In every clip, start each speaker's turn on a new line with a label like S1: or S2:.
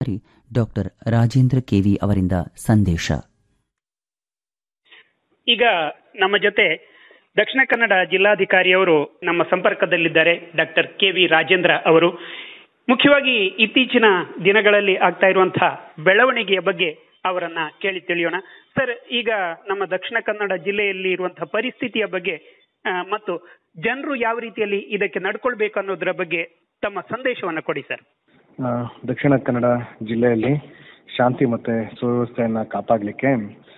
S1: Doctor Rajendra KV ಅವರಿಂದ ಸಂದೇಶ
S2: ಈಗ ನಮ್ಮ ಜೊತೆ ದಕ್ಷಿಣ ಕನ್ನಡ ಜಿಲ್ಲಾಧಿಕಾರಿಯವರು ನಮ್ಮ ಸಂಪರ್ಕದಲ್ಲಿದ್ದಾರೆ ಡಾಕ್ಟರ್ ಕೆ ವಿ ರಾಜೇಂದ್ರ ಅವರು ಮುಖ್ಯವಾಗಿ ಇತ್ತೀಚಿನ ದಿನಗಳಲ್ಲಿ ಆಗ್ತಾ ಇರುವಂತಹ ಬೆಳವಣಿಗೆಯ ಬಗ್ಗೆ ಅವರನ್ನ ಕೇಳಿ ತಿಳಿಯೋಣ ಸರ್ ಈಗ ನಮ್ಮ ದಕ್ಷಿಣ ಕನ್ನಡ ಜಿಲ್ಲೆಯಲ್ಲಿ ಇರುವಂತಹ ಪರಿಸ್ಥಿತಿಯ ಬಗ್ಗೆ ಆ, ಮತ್ತು ಜನರು ಯಾವ ರೀತಿಯಲ್ಲಿ ಇದಕ್ಕೆ ನಡ್ಕೊಳ್ಬೇಕು ಅನ್ನೋದರ ಬಗ್ಗೆ ತಮ್ಮ ಸಂದೇಶವನ್ನ ಕೊಡಿ ಸರ್
S3: ಆ, ದಕ್ಷಿಣ ಕನ್ನಡ ಜಿಲ್ಲೆಯಲ್ಲಿ ಶಾಂತಿ ಮತ್ತೆ ಸುವ್ಯವಸ್ಥೆಯನ್ನ ಕಾಪಾಡಲಿಕ್ಕೆ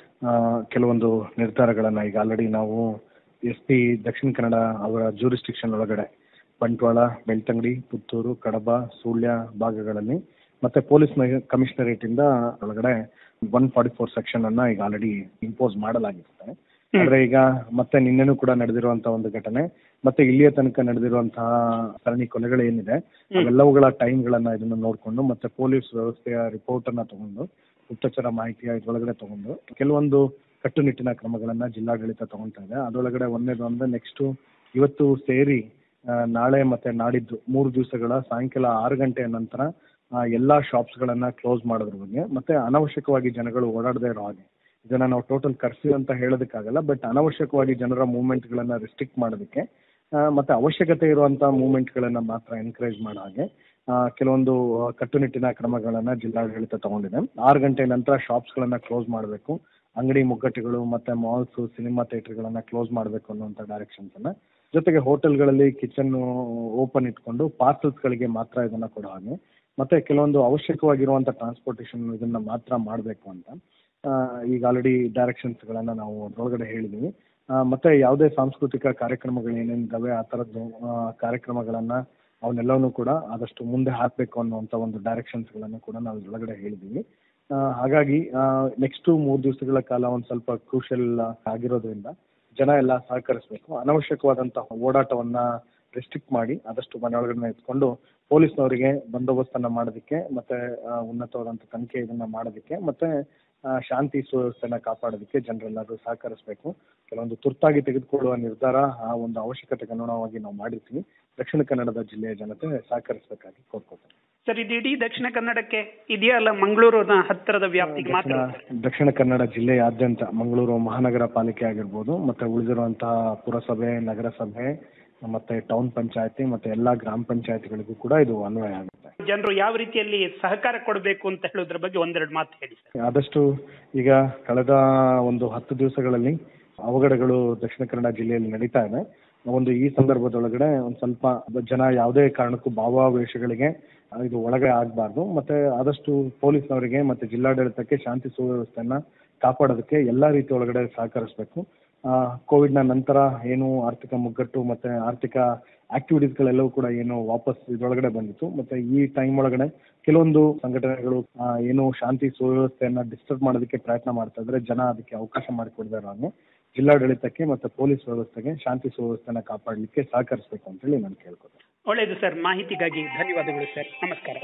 S3: ಕೆಲವೊಂದು ನಿರ್ಧಾರಗಳನ್ನ ಈಗ ಆಲ್ರೆಡಿ ನಾವು ಎಸ್ ಪಿ ದಕ್ಷಿಣ ಕನ್ನಡ ಅವರ ಜೂರಿಸ್ಟಿಕ್ಷನ್ ಒಳಗಡೆ ಬಂಟ್ವಾಳ ಬೆಳ್ತಂಗಡಿ ಪುತ್ತೂರು ಕಡಬ ಸುಳ್ಯ ಭಾಗಗಳಲ್ಲಿ ಮತ್ತೆ ಪೊಲೀಸ್ ಕಮಿಷನರೇಟ್ ಇಂದ ಒಳಗಡೆ ಒನ್ ಫಾರ್ಟಿ ಫೋರ್ ಸೆಕ್ಷನ್ ಅನ್ನ ಈಗ ಆಲ್ರೆಡಿ ಇಂಪೋಸ್ ಮಾಡಲಾಗಿರುತ್ತೆ ಆದ್ರೆ ಈಗ ಮತ್ತೆ ನಿನ್ನೆನೂ ಕೂಡ ನಡೆದಿರುವಂತಹ ಒಂದು ಘಟನೆ ಮತ್ತೆ ಇಲ್ಲಿಯ ತನಕ ನಡೆದಿರುವಂತಹ ಸರಣಿ ಕೊಲೆಗಳು ಏನಿದೆ ಅವೆಲ್ಲವುಗಳ ಟೈಮ್ಗಳನ್ನ ಇದನ್ನ ನೋಡ್ಕೊಂಡು ಮತ್ತೆ ಪೊಲೀಸ್ ವ್ಯವಸ್ಥೆಯ ರಿಪೋರ್ಟ್ ಅನ್ನ ತಗೊಂಡು ಗುಪ್ತಚರ ಮಾಹಿತಿಯ ಇದ್ರೊಳಗಡೆ ತಗೊಂಡು ಕೆಲವೊಂದು ಕಟ್ಟುನಿಟ್ಟಿನ ಕ್ರಮಗಳನ್ನ ಜಿಲ್ಲಾಡಳಿತ ತಗೊಂತಾ ಇದೆ ಅದರೊಳಗಡೆ ಒಂದೇದು ಅಂದ್ರೆ ನೆಕ್ಸ್ಟ್ ಇವತ್ತು ಸೇರಿ ಆ, ನಾಳೆ ಮತ್ತೆ ನಾಡಿದ್ದು ಮೂರು ದಿವಸಗಳ ಸಾಯಂಕಾಲ ಆರು ಗಂಟೆಯ ನಂತರ ಆ, ಎಲ್ಲಾ ಶಾಪ್ಸ್ ಗಳನ್ನ ಕ್ಲೋಸ್ ಮಾಡೋದ್ರ ಬಗ್ಗೆ ಮತ್ತೆ ಅನವಶ್ಯಕವಾಗಿ ಜನಗಳು ಓಡಾಡದೇ ಇರೋ ಹಾಗೆ ಇದನ್ನ ನಾವು ಟೋಟಲ್ ಕರ್ಫ್ಯೂ ಅಂತ ಹೇಳೋದಕ್ಕಾಗಲ್ಲ ಬಟ್ ಅನವಶ್ಯಕವಾಗಿ ಜನರ ಮೂವ್ಮೆಂಟ್ ಗಳನ್ನ ರಿಸ್ಟ್ರಿಕ್ಟ್ ಮಾಡೋದಕ್ಕೆ ಆ, ಮತ್ತೆ ಅವಶ್ಯಕತೆ ಇರುವಂತಹ ಮೂವ್ಮೆಂಟ್ ಗಳನ್ನ ಮಾತ್ರ ಎನ್ಕರೇಜ್ ಮಾಡೋ ಹಾಗೆ ಆ, ಕೆಲವೊಂದು ಆ, ಕಟ್ಟುನಿಟ್ಟಿನ ಕ್ರಮಗಳನ್ನ ಜಿಲ್ಲಾಡಳಿತ ತಗೊಂಡಿದೆ ಆರು ಗಂಟೆ ನಂತರ ಶಾಪ್ಸ್ ಗಳನ್ನ ಕ್ಲೋಸ್ ಮಾಡಬೇಕು ಅಂಗಡಿ ಮುಗ್ಗಟ್ಟುಗಳು ಮತ್ತೆ ಮಾಲ್ಸ್ ಸಿನಿಮಾ ಥಿಯೇಟರ್ಗಳನ್ನ ಕ್ಲೋಸ್ ಮಾಡಬೇಕು ಅನ್ನುವಂಥ ಡೈರೆಕ್ಷನ್ಸ್ ಅನ್ನ ಜೊತೆಗೆ ಹೋಟೆಲ್ಗಳಲ್ಲಿ ಕಿಚನ್ ಓಪನ್ ಇಟ್ಕೊಂಡು ಪಾರ್ಸಲ್ಸ್ ಗಳಿಗೆ ಮಾತ್ರ ಇದನ್ನ ಕೊಡೋ ಹಾಗೆ ಮತ್ತೆ ಕೆಲವೊಂದು ಅವಶ್ಯಕವಾಗಿರುವಂತ ಟ್ರಾನ್ಸ್ಪೋರ್ಟೇಷನ್ ಇದನ್ನ ಮಾತ್ರ ಮಾಡಬೇಕು ಅಂತ ಆ, ಈಗ ಆಲ್ರೆಡಿ ಡೈರೆಕ್ಷನ್ಸ್ ಗಳನ್ನ ನಾವು ಅದ್ರೊಳಗಡೆ ಹೇಳಿದೀವಿ ಆ, ಮತ್ತೆ ಯಾವುದೇ ಸಾಂಸ್ಕೃತಿಕ ಕಾರ್ಯಕ್ರಮಗಳು ಏನೇನಿದಾವೆ ಆ ತರದ್ದು ಆ, ಕಾರ್ಯಕ್ರಮಗಳನ್ನ ಅವನ್ನೆಲ್ಲವನ್ನೂ ಕೂಡ ಆದಷ್ಟು ಮುಂದೆ ಹಾಕಬೇಕು ಅನ್ನುವಂಥ ಒಂದು ಡೈರೆಕ್ಷನ್ಸ್ ಗಳನ್ನು ಕೂಡ ನಾವು ಇದ್ರೊಳಗಡೆ ಹೇಳಿದೀವಿ ಆ, ಹಾಗಾಗಿ ನೆಕ್ಸ್ಟ್ ಮೂರು ದಿವಸಗಳ ಕಾಲ ಒಂದು ಸ್ವಲ್ಪ ಕ್ರೂಷಲ್ ಆಗಿರೋದ್ರಿಂದ ಜನ ಎಲ್ಲ ಸಹಕರಿಸಬೇಕು ಅನವಶ್ಯಕವಾದಂತಹ ಓಡಾಟವನ್ನ ರೆಸ್ಟ್ರಿಕ್ಟ್ ಮಾಡಿ ಆದಷ್ಟು ಮನೆಯೊಳಗಡೆ ಇಟ್ಕೊಂಡು ಪೊಲೀಸ್ನವರಿಗೆ ಬಂದೋಬಸ್ತನ್ನ ಮಾಡೋದಕ್ಕೆ ಮತ್ತೆ ಆ, ಉನ್ನತವಾದಂಥ ತನಿಖೆ ಇದನ್ನ ಮಾಡೋದಕ್ಕೆ ಮತ್ತೆ ಆ, ಶಾಂತಿ ಸುವ್ಯವಸ್ಥೆನ ಕಾಪಾಡೋದಕ್ಕೆ ಜನರೆಲ್ಲರೂ ಸಹಕರಿಸಬೇಕು ಕೆಲವೊಂದು ತುರ್ತಾಗಿ ತೆಗೆದುಕೊಳ್ಳುವ ನಿರ್ಧಾರ ಆ ಒಂದು ಅವಶ್ಯಕತೆಗೆ ಅನುಗುಣವಾಗಿ ನಾವು ಮಾಡಿರ್ತೀವಿ ದಕ್ಷಿಣ ಕನ್ನಡದ ಜಿಲ್ಲೆಯ ಜನತೆ ಸಹಕರಿಸಬೇಕಾಗಿ ಕೋರ್ಕೋತಾರೆ
S2: ಸರ್ ಇದು ಇಡೀ ದಕ್ಷಿಣ ಕನ್ನಡಕ್ಕೆ ಇದೆಯಾ ಅಲ್ಲ ಮಂಗಳೂರಿನ ಹತ್ತಿರದ ವ್ಯಾಪ್ತಿಗೆ ಮಾತ್ರ
S3: ದಕ್ಷಿಣ ದಕ್ಷಿಣ ಕನ್ನಡ ಜಿಲ್ಲೆಯಾದ್ಯಂತ ಮಂಗಳೂರು ಮಹಾನಗರ ಪಾಲಿಕೆ ಆಗಿರ್ಬೋದು ಮತ್ತೆ ಉಳಿದಿರುವಂತಹ ಪುರಸಭೆ ನಗರಸಭೆ ಮತ್ತೆ ಟೌನ್ ಪಂಚಾಯತಿ ಮತ್ತೆ ಎಲ್ಲಾ ಗ್ರಾಮ ಪಂಚಾಯತಿಗಳಿಗೂ ಕೂಡ ಇದು ಅನ್ವಯ ಆಗುತ್ತೆ
S2: ಜನರು ಯಾವ ರೀತಿಯಲ್ಲಿ ಸಹಕಾರ ಕೊಡಬೇಕು ಅಂತ ಹೇಳೋದ್ರ ಬಗ್ಗೆ ಒಂದೆರಡು ಮಾತು ಹೇಳಿ ಸರ್
S3: ಆದಷ್ಟು ಈಗ ಕಳೆದ ಒಂದು ಹತ್ತು ದಿವಸಗಳಲ್ಲಿ ಅವಘಡಗಳು ದಕ್ಷಿಣ ಕನ್ನಡ ಜಿಲ್ಲೆಯಲ್ಲಿ ನಡೀತಾ ಇದೆ ಒಂದು ಈ ಸಂದರ್ಭದೊಳಗಡೆ ಒಂದು ಸ್ವಲ್ಪ ಜನ ಯಾವುದೇ ಕಾರಣಕ್ಕೂ ಭಾವಾವೇಶಗಳಿಗೆ ಇದು ಒಳಗೆ ಆಗಬಾರ್ದು ಮತ್ತೆ ಆದಷ್ಟು ಪೊಲೀಸ್ನವರಿಗೆ ಮತ್ತೆ ಜಿಲ್ಲಾಡಳಿತಕ್ಕೆ ಶಾಂತಿ ಸುವ್ಯವಸ್ಥೆಯನ್ನ ಕಾಪಾಡೋದಕ್ಕೆ ಎಲ್ಲಾ ರೀತಿ ಒಳಗಡೆ ಸಹಕರಿಸಬೇಕು ಕೋವಿಡ್ನ ನಂತರ ಏನು ಆರ್ಥಿಕ ಮುಗ್ಗಟ್ಟು ಮತ್ತೆ ಆರ್ಥಿಕ ಆಕ್ಟಿವಿಟೀಸ್ಗಳೆಲ್ಲವೂ ಕೂಡ ಏನು ವಾಪಸ್ ಇದ್ರೊಳಗಡೆ ಬಂದಿತ್ತು ಮತ್ತೆ ಈ ಟೈಮ್ ಒಳಗಡೆ ಕೆಲವೊಂದು ಸಂಘಟನೆಗಳು ಆ, ಏನು ಶಾಂತಿ ಸುವ್ಯವಸ್ಥೆಯನ್ನ ಡಿಸ್ಟರ್ಬ್ ಮಾಡೋದಕ್ಕೆ ಪ್ರಯತ್ನ ಮಾಡ್ತಾ ಇದ್ರೆ ಜನ ಅದಕ್ಕೆ ಅವಕಾಶ ಮಾಡಿಕೊಡದೇ ಇರೋ ಹಾಗೆ ಜಿಲ್ಲಾಡಳಿತಕ್ಕೆ ಮತ್ತೆ ಪೊಲೀಸ್ ವ್ಯವಸ್ಥೆಗೆ ಶಾಂತಿ ಸುವ್ಯವಸ್ಥೆನ ಕಾಪಾಡಲಿಕ್ಕೆ ಸಹಕರಿಸಬೇಕು ಅಂತೇಳಿ ನಾನು ಕೇಳ್ಕೊತೀನಿ
S2: ಒಳ್ಳೆಯದು ಸರ್ ಮಾಹಿತಿಗಾಗಿ ಧನ್ಯವಾದಗಳು ಸರ್ ನಮಸ್ಕಾರ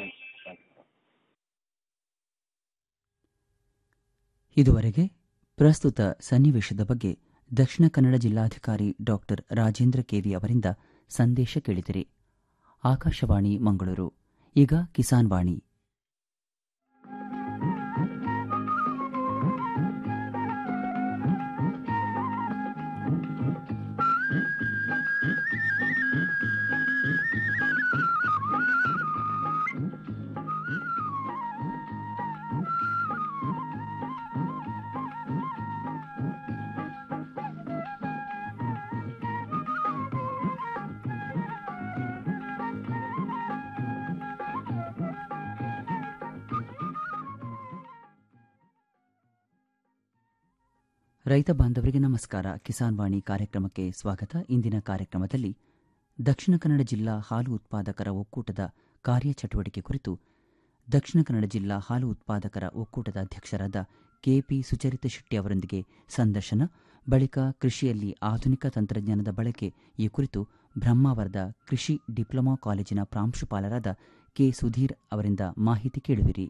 S1: ಇದುವರೆಗೆ ಪ್ರಸ್ತುತ ಸನ್ನಿವೇಶದ ಬಗ್ಗೆ ದಕ್ಷಿಣ ಕನ್ನಡ ಜಿಲ್ಲಾಧಿಕಾರಿ ಡಾಕ್ಟರ್ ರಾಜೇಂದ್ರ ಕೆವಿ ಅವರಿಂದ ಸಂದೇಶ ಕೇಳಿದಿರಿ ಆಕಾಶವಾಣಿ ಮಂಗಳೂರು ಈಗ ಕಿಸಾನ್ ವಾಣಿ ರೈತ ಬಾಂಧವರಿಗೆ ನಮಸ್ಕಾರ ಕಿಸಾನ್ ವಾಣಿ ಕಾರ್ಯಕ್ರಮಕ್ಕೆ ಸ್ವಾಗತ ಇಂದಿನ ಕಾರ್ಯಕ್ರಮದಲ್ಲಿ ದಕ್ಷಿಣ ಕನ್ನಡ ಜಿಲ್ಲಾ ಹಾಲು ಉತ್ಪಾದಕರ ಒಕ್ಕೂಟದ ಕಾರ್ಯಚಟುವಟಿಕೆ ಕುರಿತು ದಕ್ಷಿಣ ಕನ್ನಡ ಜಿಲ್ಲಾ ಹಾಲು ಉತ್ಪಾದಕರ ಒಕ್ಕೂಟದ ಅಧ್ಯಕ್ಷರಾದ ಕೆಪಿ ಸುಚರಿತ ಶೆಟ್ಟಿ ಅವರೊಂದಿಗೆ ಸಂದರ್ಶನ ಬಳಿಕ ಕೃಷಿಯಲ್ಲಿ ಆಧುನಿಕ ತಂತ್ರಜ್ಞಾನದ ಬಳಕೆ ಈ ಕುರಿತು ಬ್ರಹ್ಮಾವರದ ಕೃಷಿ ಡಿಪ್ಲೊಮಾ ಕಾಲೇಜಿನ ಪ್ರಾಂಶುಪಾಲರಾದ ಕೆ ಸುಧೀರ್ ಅವರಿಂದ ಮಾಹಿತಿ ಕೇಳುವಿರಿ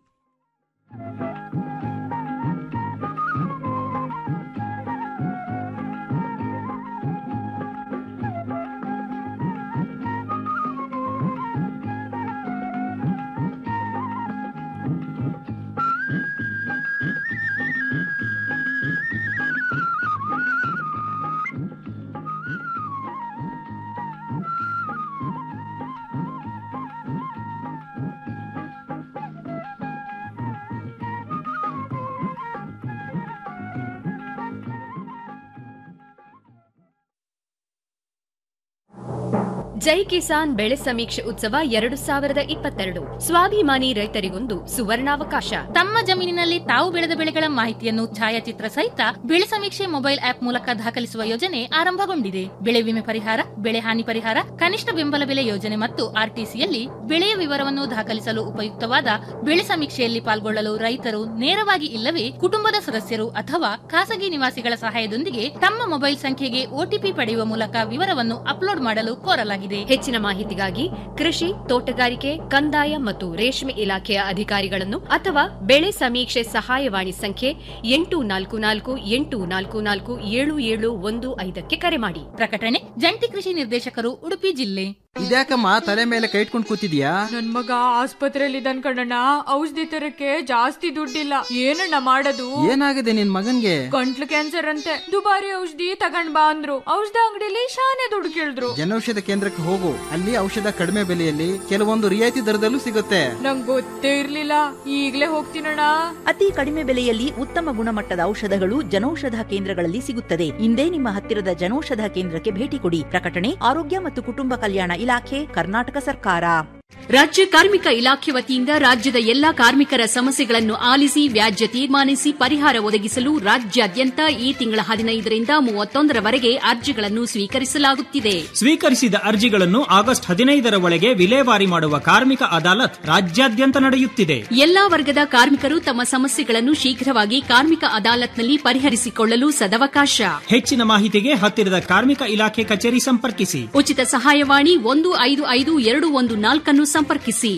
S4: ಜೈ ಕಿಸಾನ್ ಬೆಳೆ ಸಮೀಕ್ಷೆ ಉತ್ಸವ ಎರಡು ಸಾವಿರದ ಇಪ್ಪತ್ತೆರಡು ಸ್ವಾಭಿಮಾನಿ ರೈತರಿಗೊಂದು ಸುವರ್ಣಾವಕಾಶ
S5: ತಮ್ಮ ಜಮೀನಿನಲ್ಲಿ ತಾವು ಬೆಳೆದ ಬೆಳೆಗಳ ಮಾಹಿತಿಯನ್ನು ಛಾಯಾಚಿತ್ರ ಸಹಿತ ಬೆಳೆ ಸಮೀಕ್ಷೆ ಮೊಬೈಲ್ ಆಪ್ ಮೂಲಕ ದಾಖಲಿಸುವ ಯೋಜನೆ ಆರಂಭಗೊಂಡಿದೆ ಬೆಳೆ ವಿಮೆ ಪರಿಹಾರ ಬೆಳೆ ಹಾನಿ ಪರಿಹಾರ ಕನಿಷ್ಠ ಬೆಂಬಲ ಬೆಲೆ ಯೋಜನೆ ಮತ್ತು ಆರ್ಟಿಸಿಯಲ್ಲಿ ಬೆಳೆಯ ವಿವರವನ್ನು ದಾಖಲಿಸಲು ಉಪಯುಕ್ತವಾದ ಬೆಳೆ ಸಮೀಕ್ಷೆಯಲ್ಲಿ ಪಾಲ್ಗೊಳ್ಳಲು ರೈತರು ನೇರವಾಗಿ ಇಲ್ಲವೇ ಕುಟುಂಬದ ಸದಸ್ಯರು ಅಥವಾ ಖಾಸಗಿ ನಿವಾಸಿಗಳ ಸಹಾಯದೊಂದಿಗೆ ತಮ್ಮ ಮೊಬೈಲ್ ಸಂಖ್ಯೆಗೆ ಒಟಿಪಿ ಪಡೆಯುವ ಮೂಲಕ ವಿವರವನ್ನು ಅಪ್ಲೋಡ್ ಮಾಡಲು ಕೋರಲಾಗಿದೆ
S4: ಹೆಚ್ಚಿನ ಮಾಹಿತಿಗಾಗಿ ಕೃಷಿ ತೋಟಗಾರಿಕೆ ಕಂದಾಯ ಮತ್ತು ರೇಷ್ಮೆ ಇಲಾಖೆಯ ಅಧಿಕಾರಿಗಳನ್ನು ಅಥವಾ ಬೆಳೆ ಸಮೀಕ್ಷೆ ಸಹಾಯವಾಣಿ ಸಂಖ್ಯೆ ಎಂಟು ನಾಲ್ಕು ನಾಲ್ಕು ಎಂಟು ನಾಲ್ಕು ನಾಲ್ಕು ಏಳು ಏಳು ಒಂದು ಐದಕ್ಕೆ ಕರೆ ಮಾಡಿ
S5: ಪ್ರಕಟಣೆ ಜಂಟಿ ಕೃಷಿ ನಿರ್ದೇಶಕರು ಉಡುಪಿ ಜಿಲ್ಲೆ
S6: ಇದ್ಯಾಕಮ್ಮ ತಲೆ ಮೇಲೆ ಕೈ ಇಟ್ಕೊಂಡು ಕೂತಿದ್ಯಾ
S7: ನನ್ ಮಗ ಆಸ್ಪತ್ರೆಯಲ್ಲಿ ಇದ್ದಾನ್ ಕಣಣ್ಣ ಔಷಧಿ ತರಕ್ಕೆ ಜಾಸ್ತಿ ದುಡ್ಡಿಲ್ಲ ಏನಣ್ಣ ಮಾಡೋದು
S6: ಏನಾಗಿದೆ ನಿನ್ ಮಗನ್ಗೆ
S7: ಗಂಟ್ಲು ಕ್ಯಾನ್ಸರ್ ಅಂತೆ ದುಬಾರಿ ಔಷಧಿ ತಗೊಂಡ್ ಬಾ ಅಂದ್ರು ಔಷಧ ಅಂಗಡಿಲಿ ಶಾನೆ ದುಡ್ಡು ಕೇಳಿದ್ರು
S6: ಜನೌಷಧ ಕೇಂದ್ರಕ್ಕೆ ಹೋಗು ಅಲ್ಲಿ ಔಷಧ ಕಡಿಮೆ ಬೆಲೆಯಲ್ಲಿ ಕೆಲವೊಂದು ರಿಯಾಯಿತಿ ದರದಲ್ಲೂ ಸಿಗುತ್ತೆ
S7: ನಂಗ್ ಗೊತ್ತೇ ಇರ್ಲಿಲ್ಲ ಈಗ್ಲೇ ಹೋಗ್ತೀನಣ್ಣ
S8: ಅತಿ ಕಡಿಮೆ ಬೆಲೆಯಲ್ಲಿ ಉತ್ತಮ ಗುಣಮಟ್ಟದ ಔಷಧಗಳು ಜನೌಷಧ ಕೇಂದ್ರಗಳಲ್ಲಿ ಸಿಗುತ್ತದೆ ಇಂದೇ ನಿಮ್ಮ ಹತ್ತಿರದ ಜನೌಷಧ ಕೇಂದ್ರಕ್ಕೆ ಭೇಟಿ ಕೊಡಿ ಪ್ರಕಟಣೆ ಆರೋಗ್ಯ ಮತ್ತು ಕುಟುಂಬ ಕಲ್ಯಾಣ ಇಲಾಖೆ ಕರ್ನಾಟಕ ಸರ್ಕಾರ
S9: ರಾಜ್ಯ ಕಾರ್ಮಿಕ ಇಲಾಖೆ ವತಿಯಿಂದ ರಾಜ್ಯದ ಎಲ್ಲಾ ಕಾರ್ಮಿಕರ ಸಮಸ್ಯೆಗಳನ್ನು ಆಲಿಸಿ ವ್ಯಾಜ್ಯ ತೀರ್ಮಾನಿಸಿ ಪರಿಹಾರ ಒದಗಿಸಲು ರಾಜ್ಯಾದ್ಯಂತ ಈ ತಿಂಗಳ ಹದಿನೈದರಿಂದ ಮೂವತ್ತೊಂದರವರೆಗೆ ಅರ್ಜಿಗಳನ್ನು ಸ್ವೀಕರಿಸಲಾಗುತ್ತಿದೆ
S10: ಸ್ವೀಕರಿಸಿದ ಅರ್ಜಿಗಳನ್ನು ಆಗಸ್ಟ್ ಹದಿನೈದರ ಒಳಗೆ ವಿಲೇವಾರಿ ಮಾಡುವ ಕಾರ್ಮಿಕ ಅದಾಲತ್ ರಾಜ್ಯಾದ್ಯಂತ ನಡೆಯುತ್ತಿದೆ
S9: ಎಲ್ಲಾ ವರ್ಗದ ಕಾರ್ಮಿಕರು ತಮ್ಮ ಸಮಸ್ಯೆಗಳನ್ನು ಶೀಘ್ರವಾಗಿ ಕಾರ್ಮಿಕ ಅದಾಲತ್ನಲ್ಲಿ ಪರಿಹರಿಸಿಕೊಳ್ಳಲು ಸದವಕಾಶ
S10: ಹೆಚ್ಚಿನ ಮಾಹಿತಿಗೆ ಹತ್ತಿರದ ಕಾರ್ಮಿಕ ಇಲಾಖೆ ಕಚೇರಿ ಸಂಪರ್ಕಿಸಿ
S9: ಉಚಿತ ಸಹಾಯವಾಣಿ ಒಂದು ಐದು ಐದು ಎರಡು ಒಂದು ನಾಲ್ಕನ್ನು ಸಂಪರ್ಕಿಸಿ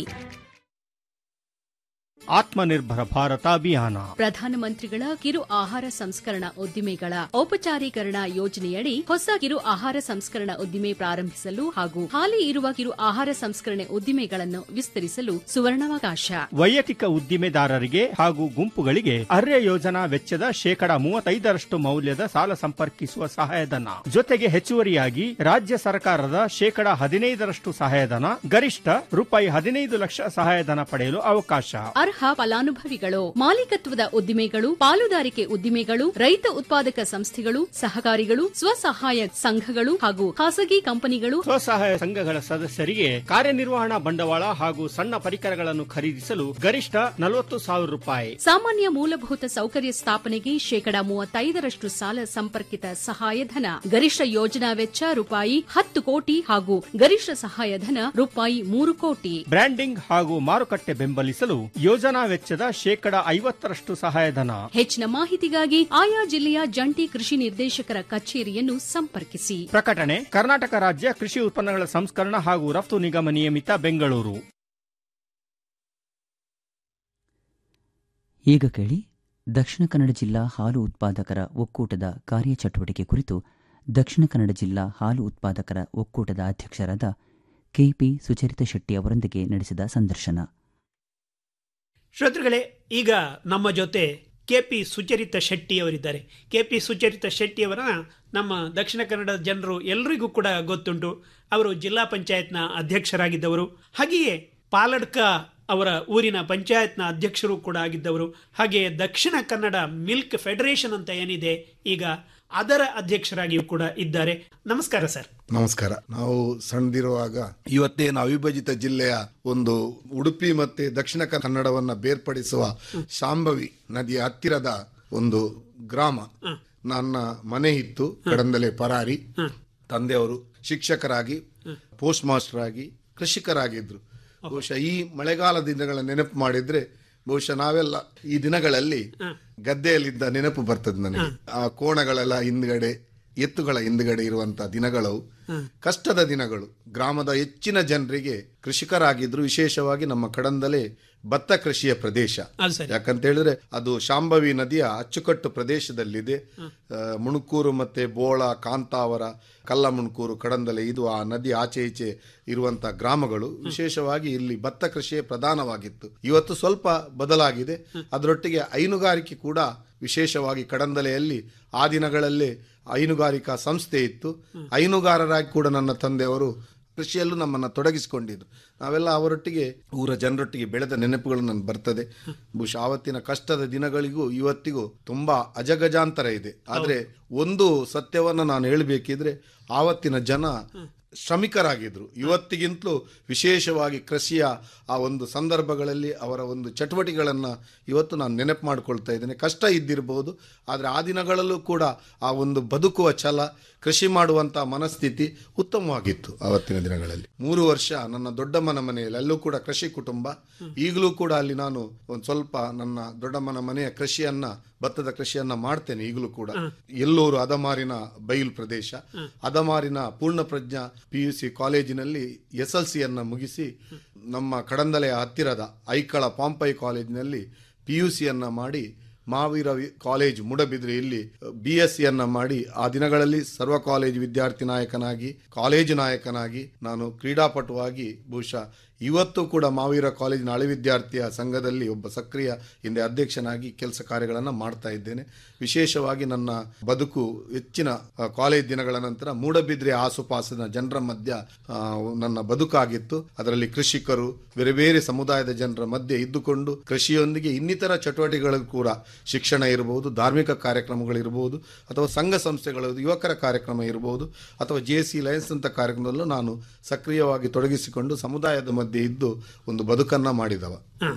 S11: ಆತ್ಮನಿರ್ಭರ ಭಾರತ ಅಭಿಯಾನ
S9: ಪ್ರಧಾನಮಂತ್ರಿಗಳ ಕಿರು ಆಹಾರ ಸಂಸ್ಕರಣಾ ಉದ್ದಿಮೆಗಳ ಔಪಚಾರೀಕರಣ ಯೋಜನೆಯಡಿ ಹೊಸ ಕಿರು ಆಹಾರ ಸಂಸ್ಕರಣಾ ಉದ್ದಿಮೆ ಪ್ರಾರಂಭಿಸಲು ಹಾಗೂ ಹಾಲಿ ಇರುವ ಕಿರು ಆಹಾರ ಸಂಸ್ಕರಣೆ ಉದ್ದಿಮೆಗಳನ್ನು ವಿಸ್ತರಿಸಲು ಸುವರ್ಣಾವಕಾಶ
S11: ವೈಯಕ್ತಿಕ ಉದ್ದಿಮೆದಾರರಿಗೆ ಹಾಗೂ ಗುಂಪುಗಳಿಗೆ ಅರ್ಯ ಯೋಜನಾ ವೆಚ್ಚದ ಶೇಕಡಾ ಮೂವತ್ತೈದರಷ್ಟು ಮೌಲ್ಯದ ಸಾಲ ಸಂಪರ್ಕಿಸುವ ಸಹಾಯಧನ ಜೊತೆಗೆ ಹೆಚ್ಚುವರಿಯಾಗಿ ರಾಜ್ಯ ಸರ್ಕಾರದ ಶೇಕಡಾ ಹದಿನೈದರಷ್ಟು ಸಹಾಯಧನ ಗರಿಷ್ಠ ರೂಪಾಯಿ ಹದಿನೈದು ಲಕ್ಷ ಸಹಾಯಧನ ಪಡೆಯಲು ಅವಕಾಶ
S9: ಅರ್ಹ ಫಲಾನುಭವಿಗಳು ಮಾಲೀಕತ್ವದ ಉದ್ದಿಮೆಗಳು ಪಾಲುದಾರಿಕೆ ಉದ್ದಿಮೆಗಳು ರೈತ ಉತ್ಪಾದಕ ಸಂಸ್ಥೆಗಳು ಸಹಕಾರಿಗಳು ಸ್ವಸಹಾಯ ಸಂಘಗಳು ಹಾಗೂ ಖಾಸಗಿ ಕಂಪನಿಗಳು
S11: ಸ್ವಸಹಾಯ ಸಂಘಗಳ ಸದಸ್ಯರಿಗೆ ಕಾರ್ಯನಿರ್ವಹಣಾ ಬಂಡವಾಳ ಹಾಗೂ ಸಣ್ಣ ಪರಿಕರಗಳನ್ನು ಖರೀದಿಸಲು ಗರಿಷ್ಠ ನಲವತ್ತು ಸಾವಿರ ರೂಪಾಯಿ
S9: ಸಾಮಾನ್ಯ ಮೂಲಭೂತ ಸೌಕರ್ಯ ಸ್ಥಾಪನೆಗೆ ಶೇಕಡಾ ಮೂವತ್ತೈದರಷ್ಟು ಸಾಲ ಸಂಪರ್ಕಿತ ಸಹಾಯಧನ ಗರಿಷ್ಠ ಯೋಜನಾ ವೆಚ್ಚ ರೂಪಾಯಿ ಹತ್ತು ಕೋಟಿ ಹಾಗೂ ಗರಿಷ್ಠ ಸಹಾಯಧನ ರೂಪಾಯಿ ಮೂರು ಕೋಟಿ
S11: ಬ್ರ್ಯಾಂಡಿಂಗ್ ಹಾಗೂ ಮಾರುಕಟ್ಟೆ ಬೆಂಬಲಿಸಲು ಯೋಜನಾ ವೆಚ್ಚದ ಶೇಕಡಾ ಐವತ್ತರಷ್ಟು ಸಹಾಯಧನ
S9: ಹೆಚ್ಚಿನ ಮಾಹಿತಿಗಾಗಿ ಆಯಾ ಜಿಲ್ಲೆಯ ಜಂಟಿ ಕೃಷಿ ನಿರ್ದೇಶಕರ ಕಚೇರಿಯನ್ನು ಸಂಪರ್ಕಿಸಿ
S11: ಪ್ರಕಟಣೆ ಕರ್ನಾಟಕ ರಾಜ್ಯ ಕೃಷಿ ಉತ್ಪನ್ನಗಳ ಸಂಸ್ಕರಣ ಹಾಗೂ ರಫ್ತು ನಿಗಮ ನಿಯಮಿತ ಬೆಂಗಳೂರು
S1: ಈಗ ಕೇಳಿ ದಕ್ಷಿಣ ಕನ್ನಡ ಜಿಲ್ಲಾ ಹಾಲು ಉತ್ಪಾದಕರ ಒಕ್ಕೂಟದ ಕಾರ್ಯಚಟುವಟಿಕೆ ಕುರಿತು ದಕ್ಷಿಣ ಕನ್ನಡ ಜಿಲ್ಲಾ ಹಾಲು ಉತ್ಪಾದಕರ ಒಕ್ಕೂಟದ ಅಧ್ಯಕ್ಷರಾದ ಕೆಪಿ ಸುಚರಿತ ಶೆಟ್ಟಿ ಅವರೊಂದಿಗೆ ನಡೆಸಿದ ಸಂದರ್ಶನ
S2: ಶ್ರೋತೃಗಳೇ ಈಗ ನಮ್ಮ ಜೊತೆ ಕೆ ಪಿ ಸುಚರಿತ ಶೆಟ್ಟಿ ಅವರಿದ್ದಾರೆ ಕೆ ಪಿ ಸುಚರಿತ ಶೆಟ್ಟಿ ಅವರ ನಮ್ಮ ದಕ್ಷಿಣ ಕನ್ನಡದ ಜನರು ಎಲ್ರಿಗೂ ಕೂಡ ಗೊತ್ತುಂಟು ಅವರು ಜಿಲ್ಲಾ ಪಂಚಾಯತ್ನ ಅಧ್ಯಕ್ಷರಾಗಿದ್ದವರು ಹಾಗೆಯೇ ಪಾಲಡ್ಕ ಅವರ ಊರಿನ ಪಂಚಾಯತ್ನ ಅಧ್ಯಕ್ಷರು ಕೂಡ ಆಗಿದ್ದವರು ಹಾಗೆಯೇ ದಕ್ಷಿಣ ಕನ್ನಡ ಮಿಲ್ಕ್ ಫೆಡರೇಷನ್ ಅಂತ ಏನಿದೆ ಈಗ ಅದರ ಅಧ್ಯಕ್ಷರಾಗಿಯೂ ಕೂಡ ಇದ್ದಾರೆ ನಮಸ್ಕಾರ ಸರ್
S12: ನಮಸ್ಕಾರ ನಾವು ಸಣ್ಣದಿರುವಾಗ ಇವತ್ತೇನು ಅವಿಭಜಿತ ಜಿಲ್ಲೆಯ ಒಂದು ಉಡುಪಿ ಮತ್ತೆ ದಕ್ಷಿಣ ಕನ್ನಡವನ್ನ ಬೇರ್ಪಡಿಸುವ ಶಾಂಭವಿ ನದಿಯ ಹತ್ತಿರದ ಒಂದು ಗ್ರಾಮ ನನ್ನ ಮನೆ ಇತ್ತು ಕಡಂದಲೆ ಪರಾರಿ ತಂದೆಯವರು ಶಿಕ್ಷಕರಾಗಿ ಪೋಸ್ಟ್ ಮಾಸ್ಟರ್ ಆಗಿ ಕೃಷಿಕರಾಗಿದ್ರು ಬಹುಶಃ ಈ ಮಳೆಗಾಲ ದಿನಗಳ ನೆನಪು ಮಾಡಿದ್ರೆ ಬಹುಶಃ ನಾವೆಲ್ಲ ಈ ದಿನಗಳಲ್ಲಿ ಗದ್ದೆಯಲ್ಲಿದ್ದ ನೆನಪು ಬರ್ತದೆ ನನಗೆ ಆ ಕೋಣಗಳೆಲ್ಲ ಹಿಂದ್ಗಡೆ ಎತ್ತುಗಳ ಹಿಂದ್ಗಡೆ ಇರುವಂತ ದಿನಗಳು ಕಷ್ಟದ ದಿನಗಳು ಗ್ರಾಮದ ಹೆಚ್ಚಿನ ಜನರಿಗೆ ಕೃಷಿಕರಾಗಿದ್ರು ವಿಶೇಷವಾಗಿ ನಮ್ಮ ಕಡಂದಲೆ ಭತ್ತ ಕೃಷಿಯ ಪ್ರದೇಶ
S2: ಅದು ಸರಿ
S12: ಯಾಕಂತ ಹೇಳಿದ್ರೆ ಅದು ಶಾಂಭವಿ ನದಿಯ ಅಚ್ಚುಕಟ್ಟು ಪ್ರದೇಶದಲ್ಲಿದೆ ಆ, ಮುಣುಕೂರು ಮತ್ತೆ ಬೋಳ ಕಾಂತಾವರ ಕಲ್ಲ ಮುಣುಕೂರು ಕಡಂದಲೆ ಇದು ಆ ನದಿ ಆಚೆ ಈಚೆ ಇರುವಂತ ಗ್ರಾಮಗಳು ವಿಶೇಷವಾಗಿ ಇಲ್ಲಿ ಭತ್ತ ಕೃಷಿಯೇ ಪ್ರಧಾನವಾಗಿತ್ತು ಇವತ್ತು ಸ್ವಲ್ಪ ಬದಲಾಗಿದೆ ಅದರೊಟ್ಟಿಗೆ ಹೈನುಗಾರಿಕೆ ಕೂಡ ವಿಶೇಷವಾಗಿ ಕಡಂದಲೆಯಲ್ಲಿ ಆ ದಿನಗಳಲ್ಲೇ ಹೈನುಗಾರಿಕಾ ಸಂಸ್ಥೆ ಇತ್ತು ಹೈನುಗಾರರಾಗಿ ಕೂಡ ನನ್ನ ತಂದೆಯವರು ಕೃಷಿಯಲ್ಲೂ ನಮ್ಮನ್ನು ತೊಡಗಿಸಿಕೊಂಡಿದ್ರು ನಾವೆಲ್ಲ ಅವರೊಟ್ಟಿಗೆ ಊರ ಜನರೊಟ್ಟಿಗೆ ಬೆಳೆದ ನೆನಪುಗಳು ನನಗೆ ಬರ್ತದೆ ಬಹುಶಃ ಆವತ್ತಿನ ಕಷ್ಟದ ದಿನಗಳಿಗೂ ಇವತ್ತಿಗೂ ತುಂಬಾ ಅಜಗಜಾಂತರ ಇದೆ ಆದ್ರೆ ಒಂದು ಸತ್ಯವನ್ನ ನಾನು ಹೇಳಬೇಕಿದ್ರೆ ಆವತ್ತಿನ ಜನ ಶ್ರಮಿಕರಾಗಿದ್ರು ಇವತ್ತಿಗಿಂತಲೂ ವಿಶೇಷವಾಗಿ ಕೃಷಿಯ ಆ ಒಂದು ಸಂದರ್ಭಗಳಲ್ಲಿ ಅವರ ಒಂದು ಚಟುವಟಿಕೆಗಳನ್ನು ಇವತ್ತು ನಾನು ನೆನಪು ಮಾಡ್ಕೊಳ್ತಾ ಇದ್ದೇನೆ ಕಷ್ಟ ಇದ್ದಿರಬಹುದು ಆದರೆ ಆ ದಿನಗಳಲ್ಲೂ ಕೂಡ ಆ ಒಂದು ಬದುಕುವ ಛಲ ಕೃಷಿ ಮಾಡುವಂಥ ಮನಸ್ಥಿತಿ ಉತ್ತಮವಾಗಿತ್ತು ಆವತ್ತಿನ ದಿನಗಳಲ್ಲಿ ಮೂರು ವರ್ಷ ನನ್ನ ದೊಡ್ಡಮ್ಮನ ಮನೆಯಲ್ಲಿ ಅಲ್ಲೂ ಕೂಡ ಕೃಷಿ ಕುಟುಂಬ ಈಗಲೂ ಕೂಡ ಅಲ್ಲಿ ನಾನು ಒಂದು ಸ್ವಲ್ಪ ನನ್ನ ದೊಡ್ಡಮ್ಮನ ಮನೆಯ ಕೃಷಿಯನ್ನ ಭತ್ತದ ಕೃಷಿಯನ್ನ ಮಾಡ್ತೇನೆ ಈಗಲೂ ಕೂಡ ಎಲ್ಲೂರು ಅದಮಾರಿನ ಬೈಲು ಪ್ರದೇಶ ಅದಮಾರಿನ Poorna Prajna P U C ಕಾಲೇಜಿನಲ್ಲಿ ಎಸ್ ಎಲ್ ಸಿಯನ್ನು ಮುಗಿಸಿ ನಮ್ಮ ಕಡಂದಲೆಯ ಹತ್ತಿರದ ಐಕಳ ಪಾಂಪೈ ಕಾಲೇಜಿನಲ್ಲಿ ಪಿ ಯು ಸಿಯನ್ನು ಮಾಡಿ ಮಹಾವೀರ ವಿ- ಕಾಲೇಜ್ ಮುಡಬಿದ್ರೆ ಇಲ್ಲಿ ಬಿ ಎಸ್ ಸಿಯನ್ನ ಮಾಡಿ ಆ ದಿನಗಳಲ್ಲಿ ಸರ್ವ ಕಾಲೇಜ್ ವಿದ್ಯಾರ್ಥಿ ನಾಯಕನಾಗಿ ಕಾಲೇಜು ನಾಯಕನಾಗಿ ನಾನು ಕ್ರೀಡಾಪಟುವಾಗಿ ಬಹುಶಃ ಇವತ್ತು ಕೂಡ ಮಹಾವೀರ ಕಾಲೇಜಿನ ಹಳೆ ವಿದ್ಯಾರ್ಥಿಯ ಸಂಘದಲ್ಲಿ ಒಬ್ಬ ಸಕ್ರಿಯ ಹಿಂದೆ ಅಧ್ಯಕ್ಷನಾಗಿ ಕೆಲಸ ಕಾರ್ಯಗಳನ್ನು ಮಾಡ್ತಾ ಇದ್ದೇನೆ ವಿಶೇಷವಾಗಿ ನನ್ನ ಬದುಕು ಹೆಚ್ಚಿನ ಆ, ಕಾಲೇಜ್ ದಿನಗಳ ನಂತರ ಮೂಡಬಿದ್ರೆ ಆಸುಪಾಸಿನ ಜನರ ಮಧ್ಯ ಆ, ನನ್ನ ಬದುಕಾಗಿತ್ತು ಅದರಲ್ಲಿ ಕೃಷಿಕರು ಬೇರೆ ಬೇರೆ ಸಮುದಾಯದ ಜನರ ಮಧ್ಯೆ ಇದ್ದುಕೊಂಡು ಕೃಷಿಯೊಂದಿಗೆ ಇನ್ನಿತರ ಚಟುವಟಿಕೆಗಳು ಕೂಡ ಶಿಕ್ಷಣ ಇರಬಹುದು ಧಾರ್ಮಿಕ ಕಾರ್ಯಕ್ರಮಗಳಿರಬಹುದು ಅಥವಾ ಸಂಘ ಸಂಸ್ಥೆಗಳ ಯುವಕರ ಕಾರ್ಯಕ್ರಮ ಇರಬಹುದು ಅಥವಾ ಜೆ ಸಿ ಲಯನ್ಸ್ ಅಂತ ಕಾರ್ಯಕ್ರಮದಲ್ಲೂ ನಾನು ಸಕ್ರಿಯವಾಗಿ ತೊಡಗಿಸಿಕೊಂಡು ಸಮುದಾಯದ ಮಧ್ಯೆ ಇದ್ದು ಒಂದು ಬದುಕನ್ನ ಮಾಡಿದವ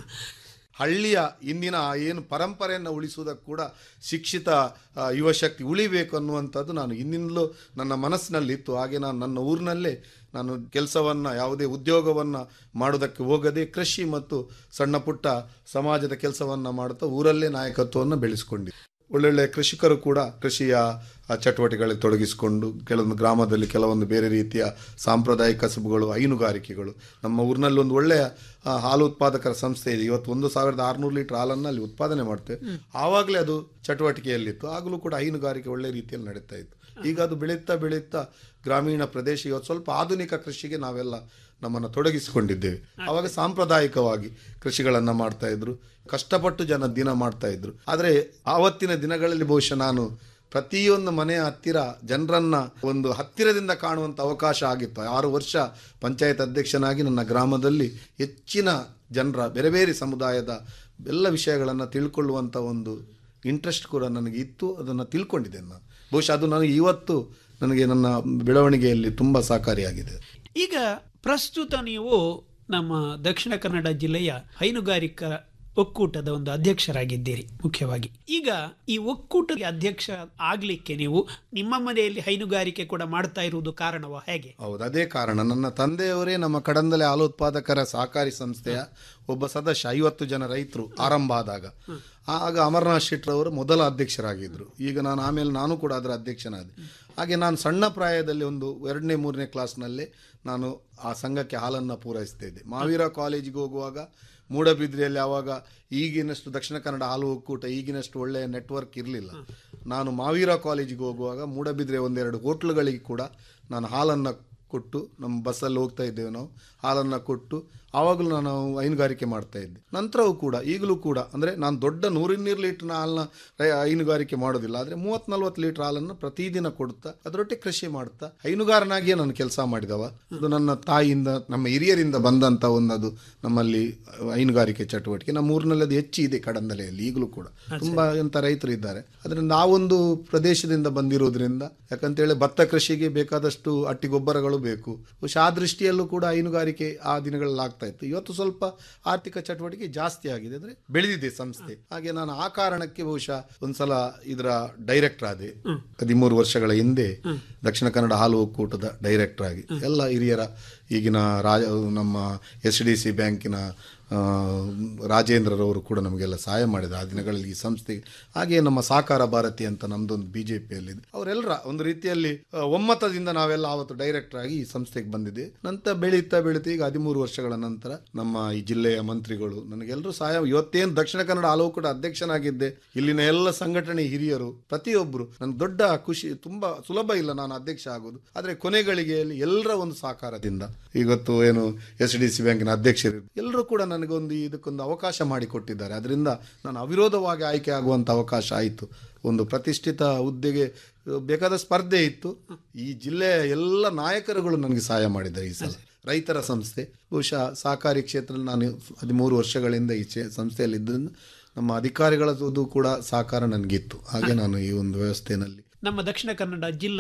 S12: ಹಳ್ಳಿಯ ಇಂದಿನ ಆ ಏನು ಪರಂಪರೆಯನ್ನು ಉಳಿಸುವುದಕ್ಕೆ ಕೂಡ ಶಿಕ್ಷಿತ ಆ, ಯುವಶಕ್ತಿ ಉಳಿಬೇಕು ಅನ್ನುವಂಥದ್ದು ನಾನು ಇನ್ನಿಂದಲೂ ನನ್ನ ಮನಸ್ಸಿನಲ್ಲಿತ್ತು ಹಾಗೆ ನಾನು ನನ್ನ ಊರಿನಲ್ಲೇ ನಾನು ಕೆಲಸವನ್ನು ಯಾವುದೇ ಉದ್ಯೋಗವನ್ನು ಮಾಡೋದಕ್ಕೆ ಹೋಗದೆ ಕೃಷಿ ಮತ್ತು ಸಣ್ಣ ಪುಟ್ಟ ಸಮಾಜದ ಕೆಲಸವನ್ನು ಮಾಡುತ್ತಾ ಊರಲ್ಲೇ ನಾಯಕತ್ವವನ್ನು ಬೆಳೆಸ್ಕೊಂಡಿದ್ದೆ ಒಳ್ಳೊಳ್ಳೆ ಕೃಷಿಕರು ಕೂಡ ಕೃಷಿಯ ಆ, ಚಟುವಟಿಕೆಗಳಲ್ಲಿ ತೊಡಗಿಸಿಕೊಂಡು ಕೆಲವೊಂದು ಗ್ರಾಮದಲ್ಲಿ ಕೆಲವೊಂದು ಬೇರೆ ರೀತಿಯ ಸಾಂಪ್ರದಾಯಿಕ ಕಸಬುಗಳು ಹೈನುಗಾರಿಕೆಗಳು ನಮ್ಮ ಊರಿನಲ್ಲಿ ಒಂದು ಒಳ್ಳೆಯ ಆ, ಹಾಲು ಉತ್ಪಾದಕರ ಸಂಸ್ಥೆ ಇದೆ ಇವತ್ತು ಒಂದು ಸಾವಿರದ ಆರುನೂರು ಲೀಟರ್ ಹಾಲನ್ನು ಅಲ್ಲಿ ಉತ್ಪಾದನೆ ಮಾಡ್ತೇವೆ ಆವಾಗಲೇ ಅದು ಚಟುವಟಿಕೆಯಲ್ಲಿತ್ತು ಆಗಲೂ ಕೂಡ ಹೈನುಗಾರಿಕೆ ಒಳ್ಳೆ ರೀತಿಯಲ್ಲಿ ನಡೀತಾ ಇತ್ತು ಈಗ ಅದು ಬೆಳೀತಾ ಬೆಳೀತಾ ಗ್ರಾಮೀಣ ಪ್ರದೇಶ ಇವತ್ತು ಸ್ವಲ್ಪ ಆಧುನಿಕ ಕೃಷಿಗೆ ನಾವೆಲ್ಲ ನಮ್ಮನ್ನು ತೊಡಗಿಸಿಕೊಂಡಿದ್ದೇವೆ ಆವಾಗ ಸಾಂಪ್ರದಾಯಿಕವಾಗಿ ಕೃಷಿಗಳನ್ನು ಮಾಡ್ತಾ ಇದ್ರು ಕಷ್ಟಪಟ್ಟು ಜನ ದಿನ ಮಾಡ್ತಾ ಇದ್ರು ಆದರೆ ಆವತ್ತಿನ ದಿನಗಳಲ್ಲಿ ಬಹುಶಃ ನಾನು ಪ್ರತಿಯೊಂದು ಮನೆಯ ಹತ್ತಿರ ಜನರನ್ನ ಒಂದು ಹತ್ತಿರದಿಂದ ಕಾಣುವಂಥ ಅವಕಾಶ ಆಗಿತ್ತು ಆರು ವರ್ಷ ಪಂಚಾಯತ್ ಅಧ್ಯಕ್ಷನಾಗಿ ನನ್ನ ಗ್ರಾಮದಲ್ಲಿ ಹೆಚ್ಚಿನ ಜನರ ಬೇರೆ ಬೇರೆ ಸಮುದಾಯದ ಎಲ್ಲ ವಿಷಯಗಳನ್ನು ತಿಳ್ಕೊಳ್ಳುವಂಥ ಒಂದು ಇಂಟ್ರೆಸ್ಟ್ ಕೂಡ ನನಗೆ ಇತ್ತು ಅದನ್ನು ತಿಳ್ಕೊಂಡಿದ್ದೇನೆ ನಾನು ಬಹುಶಃ ಅದು ನನಗೆ ಇವತ್ತು ನನಗೆ ನನ್ನ ಬೆಳವಣಿಗೆಯಲ್ಲಿ ತುಂಬ ಸಹಕಾರಿಯಾಗಿದೆ
S13: ಈಗ ಪ್ರಸ್ತುತ ನೀವು ನಮ್ಮ ದಕ್ಷಿಣ ಕನ್ನಡ ಜಿಲ್ಲೆಯ ಹೈನುಗಾರಿಕಾ ಒಕ್ಕೂಟದ ಒಂದು ಅಧ್ಯಕ್ಷರಾಗಿದ್ದೀರಿ ಮುಖ್ಯವಾಗಿ ಈಗ ಈ ಒಕ್ಕೂಟದ ಅಧ್ಯಕ್ಷ ಆಗ್ಲಿಕ್ಕೆ ನೀವು ನಿಮ್ಮ ಮನೆಯಲ್ಲಿ ಹೈನುಗಾರಿಕೆ ಕೂಡ ಮಾಡ್ತಾ ಇರುವುದು ಕಾರಣವ ಹೇಗೆ
S12: ಹೌದು ಅದೇ ಕಾರಣ ನನ್ನ ತಂದೆಯವರೇ ನಮ್ಮ ಕಡಂದಲೆ ಹಾಲು ಉತ್ಪಾದಕರ ಸಹಕಾರಿ ಸಂಸ್ಥೆಯ ಒಬ್ಬ ಸದಸ್ಯ ಐವತ್ತು ಜನ ರೈತರು ಆರಂಭ ಆದಾಗ ಆಗ ಅಮರನಾಥ್ ಶೆಟ್ರವರು ಮೊದಲ ಅಧ್ಯಕ್ಷರಾಗಿದ್ದರು ಈಗ ನಾನು ಆಮೇಲೆ ನಾನು ಕೂಡ ಅದರ ಅಧ್ಯಕ್ಷನಾದೆ ಹಾಗೆ ನಾನು ಸಣ್ಣ ಪ್ರಾಯದಲ್ಲಿ ಒಂದು ಎರಡನೇ ಮೂರನೇ ಕ್ಲಾಸ್ನಲ್ಲೇ ನಾನು ಆ ಸಂಘಕ್ಕೆ ಹಾಲನ್ನು ಪೂರೈಸ್ತಾ ಇದ್ದೆ ಮಾವೀರ ಕಾಲೇಜಿಗೆ ಹೋಗುವಾಗ ಮೂಡಬಿದ್ರಿಯಲ್ಲಿ ಆವಾಗ ಈಗಿನಷ್ಟು ದಕ್ಷಿಣ ಕನ್ನಡ ಹಾಲು ಒಕ್ಕೂಟ ಈಗಿನಷ್ಟು ಒಳ್ಳೆಯ ನೆಟ್ವರ್ಕ್ ಇರಲಿಲ್ಲ ನಾನು ಮಾವೀರ ಕಾಲೇಜಿಗೆ ಹೋಗುವಾಗ ಮೂಡಬಿದ್ರೆ ಒಂದೆರಡು ಹೋಟ್ಲುಗಳಿಗೆ ಕೂಡ ನಾನು ಹಾಲನ್ನು ಕೊಟ್ಟು ನಮ್ಮ ಬಸ್ಸಲ್ಲಿ ಹೋಗ್ತಾ ಇದ್ದೇವೆ ನಾವು ಹಾಲನ್ನು ಕೊಟ್ಟು ಆವಾಗಲೂ ನಾನು ಹೈನುಗಾರಿಕೆ ಮಾಡ್ತಾ ಇದ್ದೆ ನಂತರವೂ ಕೂಡ ಈಗಲೂ ಕೂಡ ಅಂದರೆ ನಾನು ದೊಡ್ಡ ನೂರಿನ್ನೂರು ಲೀಟ್ರ್ನ ಹಾಲನ್ನ ರೈ- ಹೈನುಗಾರಿಕೆ ಮಾಡೋದಿಲ್ಲ ಆದರೆ ಮೂವತ್ತು ನಲ್ವತ್ತು ಲೀಟ್ರ್ ಹಾಲನ್ನು ಪ್ರತಿದಿನ ಕೊಡ್ತಾ ಅದರೊಟ್ಟಿಗೆ ಕೃಷಿ ಮಾಡ್ತಾ ಹೈನುಗಾರನಾಗಿಯೇ ನಾನು ಕೆಲಸ ಮಾಡಿದವ ಅದು ನನ್ನ ತಾಯಿಯಿಂದ ನಮ್ಮ ಹಿರಿಯರಿಂದ ಬಂದಂಥ ಒಂದದು ನಮ್ಮಲ್ಲಿ ಹೈನುಗಾರಿಕೆ ಚಟುವಟಿಕೆ ನಮ್ಮ ಊರಿನಲ್ಲಿ ಅದು ಹೆಚ್ಚು ಇದೆ ಕಡಂದಲೆಯಲ್ಲಿ ಈಗಲೂ ಕೂಡ ತುಂಬಾ ಎಂತ ರೈತರು ಇದ್ದಾರೆ ಅದರಿಂದ ನಾವೊಂದು ಪ್ರದೇಶದಿಂದ ಬಂದಿರೋದ್ರಿಂದ ಯಾಕಂತೇಳಿ ಭತ್ತ ಕೃಷಿಗೆ ಬೇಕಾದಷ್ಟು ಅಟ್ಟಿ ಗೊಬ್ಬರಗಳು ಬೇಕು ಬಹುಶಃ ಆ ದೃಷ್ಟಿಯಲ್ಲೂ ಕೂಡ ಹೈನುಗಾರಿಕೆ ಆ ದಿನಗಳಲ್ಲಿ ಆಗ್ತಾ ಇತ್ತು ಇವತ್ತು ಸ್ವಲ್ಪ ಆರ್ಥಿಕ ಚಟುವಟಿಕೆ ಜಾಸ್ತಿ ಆಗಿದೆ ಅಂದ್ರೆ ಬೆಳೆದಿದೆ ಸಂಸ್ಥೆ ಹಾಗೆ ನಾನು ಆ ಕಾರಣಕ್ಕೆ ಬಹುಶಃ ಒಂದ್ಸಲ ಇದರ ಡೈರೆಕ್ಟರ್ ಆದೆ ಹದಿಮೂರು ವರ್ಷಗಳ ಹಿಂದೆ ದಕ್ಷಿಣ ಕನ್ನಡ ಹಾಲು ಒಕ್ಕೂಟದ ಡೈರೆಕ್ಟರ್ ಆಗಿ ಎಲ್ಲ ಹಿರಿಯರ ಈಗಿನ ರಾಜ ನಮ್ಮ ಎಸ್ ಡಿ ಸಿ ಬ್ಯಾಂಕಿನ ಆ, ರಾಜೇಂದ್ರರವರು ಕೂಡ ನಮಗೆಲ್ಲ ಸಹಾಯ ಮಾಡಿದ್ರು ಆ ದಿನಗಳಲ್ಲಿ ಈ ಸಂಸ್ಥೆಗೆ ಹಾಗೆ ನಮ್ಮ ಸಾಕಾರ ಭಾರತಿ ಅಂತ ನಮ್ದೊಂದು ಬಿ ಜೆ ಪಿಯಲ್ಲಿದೆ ಅವರೆಲ್ಲರ ಒಂದು ರೀತಿಯಲ್ಲಿ ಆ, ಒಮ್ಮತದಿಂದ ನಾವೆಲ್ಲ ಆವತ್ತು ಡೈರೆಕ್ಟರ್ ಆಗಿ ಈ ಸಂಸ್ಥೆಗೆ ಬಂದಿದೆ ನಂತರ ಬೆಳೀತಾ ಬೆಳೀತಾ ಈಗ ಹದಿಮೂರು ವರ್ಷಗಳ ನಂತರ ನಮ್ಮ ಈ ಜಿಲ್ಲೆಯ ಮಂತ್ರಿಗಳು ನನಗೆಲ್ಲರೂ ಸಹಾಯ ಇವತ್ತೇನು ದಕ್ಷಿಣ ಕನ್ನಡ ಹಲವು ಕೂಡ ಅಧ್ಯಕ್ಷನಾಗಿದ್ದೆ ಇಲ್ಲಿನ ಎಲ್ಲ ಸಂಘಟನೆ ಹಿರಿಯರು ಪ್ರತಿಯೊಬ್ಬರು ನನ್ನ ದೊಡ್ಡ ಖುಷಿ ತುಂಬಾ ಸುಲಭ ಇಲ್ಲ ನಾನು ಅಧ್ಯಕ್ಷ ಆಗೋದು ಆದರೆ ಕೊನೆಗಳಿಗೆಯಲ್ಲಿ ಎಲ್ಲರ ಒಂದು ಸಹಕಾರದಿಂದ ಇವತ್ತು ಏನು ಎಸ್ ಡಿ ಸಿ ಬ್ಯಾಂಕಿನ ಅಧ್ಯಕ್ಷರು ಎಲ್ಲರೂ ಕೂಡ ನನಗೊಂದು ಇದಕ್ಕೊಂದು ಅವಕಾಶ ಮಾಡಿಕೊಟ್ಟಿದ್ದಾರೆ ಅದರಿಂದ ನಾನು ಅವಿರೋಧವಾಗಿ ಆಯ್ಕೆ ಆಗುವಂಥ ಅವಕಾಶ ಆಯಿತು ಒಂದು ಪ್ರತಿಷ್ಠಿತ ಹುದ್ದೆಗೆ ಅಹ್, ಬೇಕಾದ ಸ್ಪರ್ಧೆ ಇತ್ತು ಈ ಜಿಲ್ಲೆಯ ಎಲ್ಲ ನಾಯಕರುಗಳು ನನಗೆ ಸಹಾಯ ಮಾಡಿದ್ದಾರೆ ಈ ಸಲ ರೈತರ ಸಂಸ್ಥೆ ಬಹುಶಃ ಸಹಕಾರಿ ಕ್ಷೇತ್ರದಲ್ಲಿ ನಾನು ಹದಿಮೂರು ವರ್ಷಗಳಿಂದ ಈ ಚೆ- ಸಂಸ್ಥೆಯಲ್ಲಿ ಇದ್ದರಿಂದ ನಮ್ಮ ಅಧಿಕಾರಿಗಳದ್ದು ಕೂಡ ಸಹಕಾರ ನನಗಿತ್ತು ಹಾಗೆ ನಾನು ಈ ಒಂದು ವ್ಯವಸ್ಥೆಯಲ್ಲಿ
S13: ನಮ್ಮ ದಕ್ಷಿಣ ಕನ್ನಡ ಜಿಲ್ಲಾ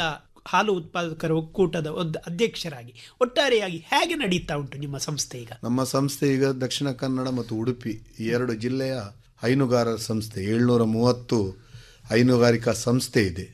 S13: ಹಾಲು ಉತ್ಪಾದಕರ ಒಕ್ಕೂಟದ ಒಂದು ಅಧ್ಯಕ್ಷರಾಗಿ ಒಟ್ಟಾರೆಯಾಗಿ ಹೇಗೆ ನಡೀತಾ ಉಂಟು ನಿಮ್ಮ ಸಂಸ್ಥೆ ಈಗ
S12: ನಮ್ಮ ಸಂಸ್ಥೆ ಈಗ ದಕ್ಷಿಣ ಕನ್ನಡ ಮತ್ತು ಉಡುಪಿ ಈ ಎರಡು ಜಿಲ್ಲೆಯ ಹೈನುಗಾರರ ಸಂಸ್ಥೆ ಏಳ್ನೂರ ಮೂವತ್ತು ಹೈನುಗಾರಿಕಾ ಸಂಸ್ಥೆ ಇದೆ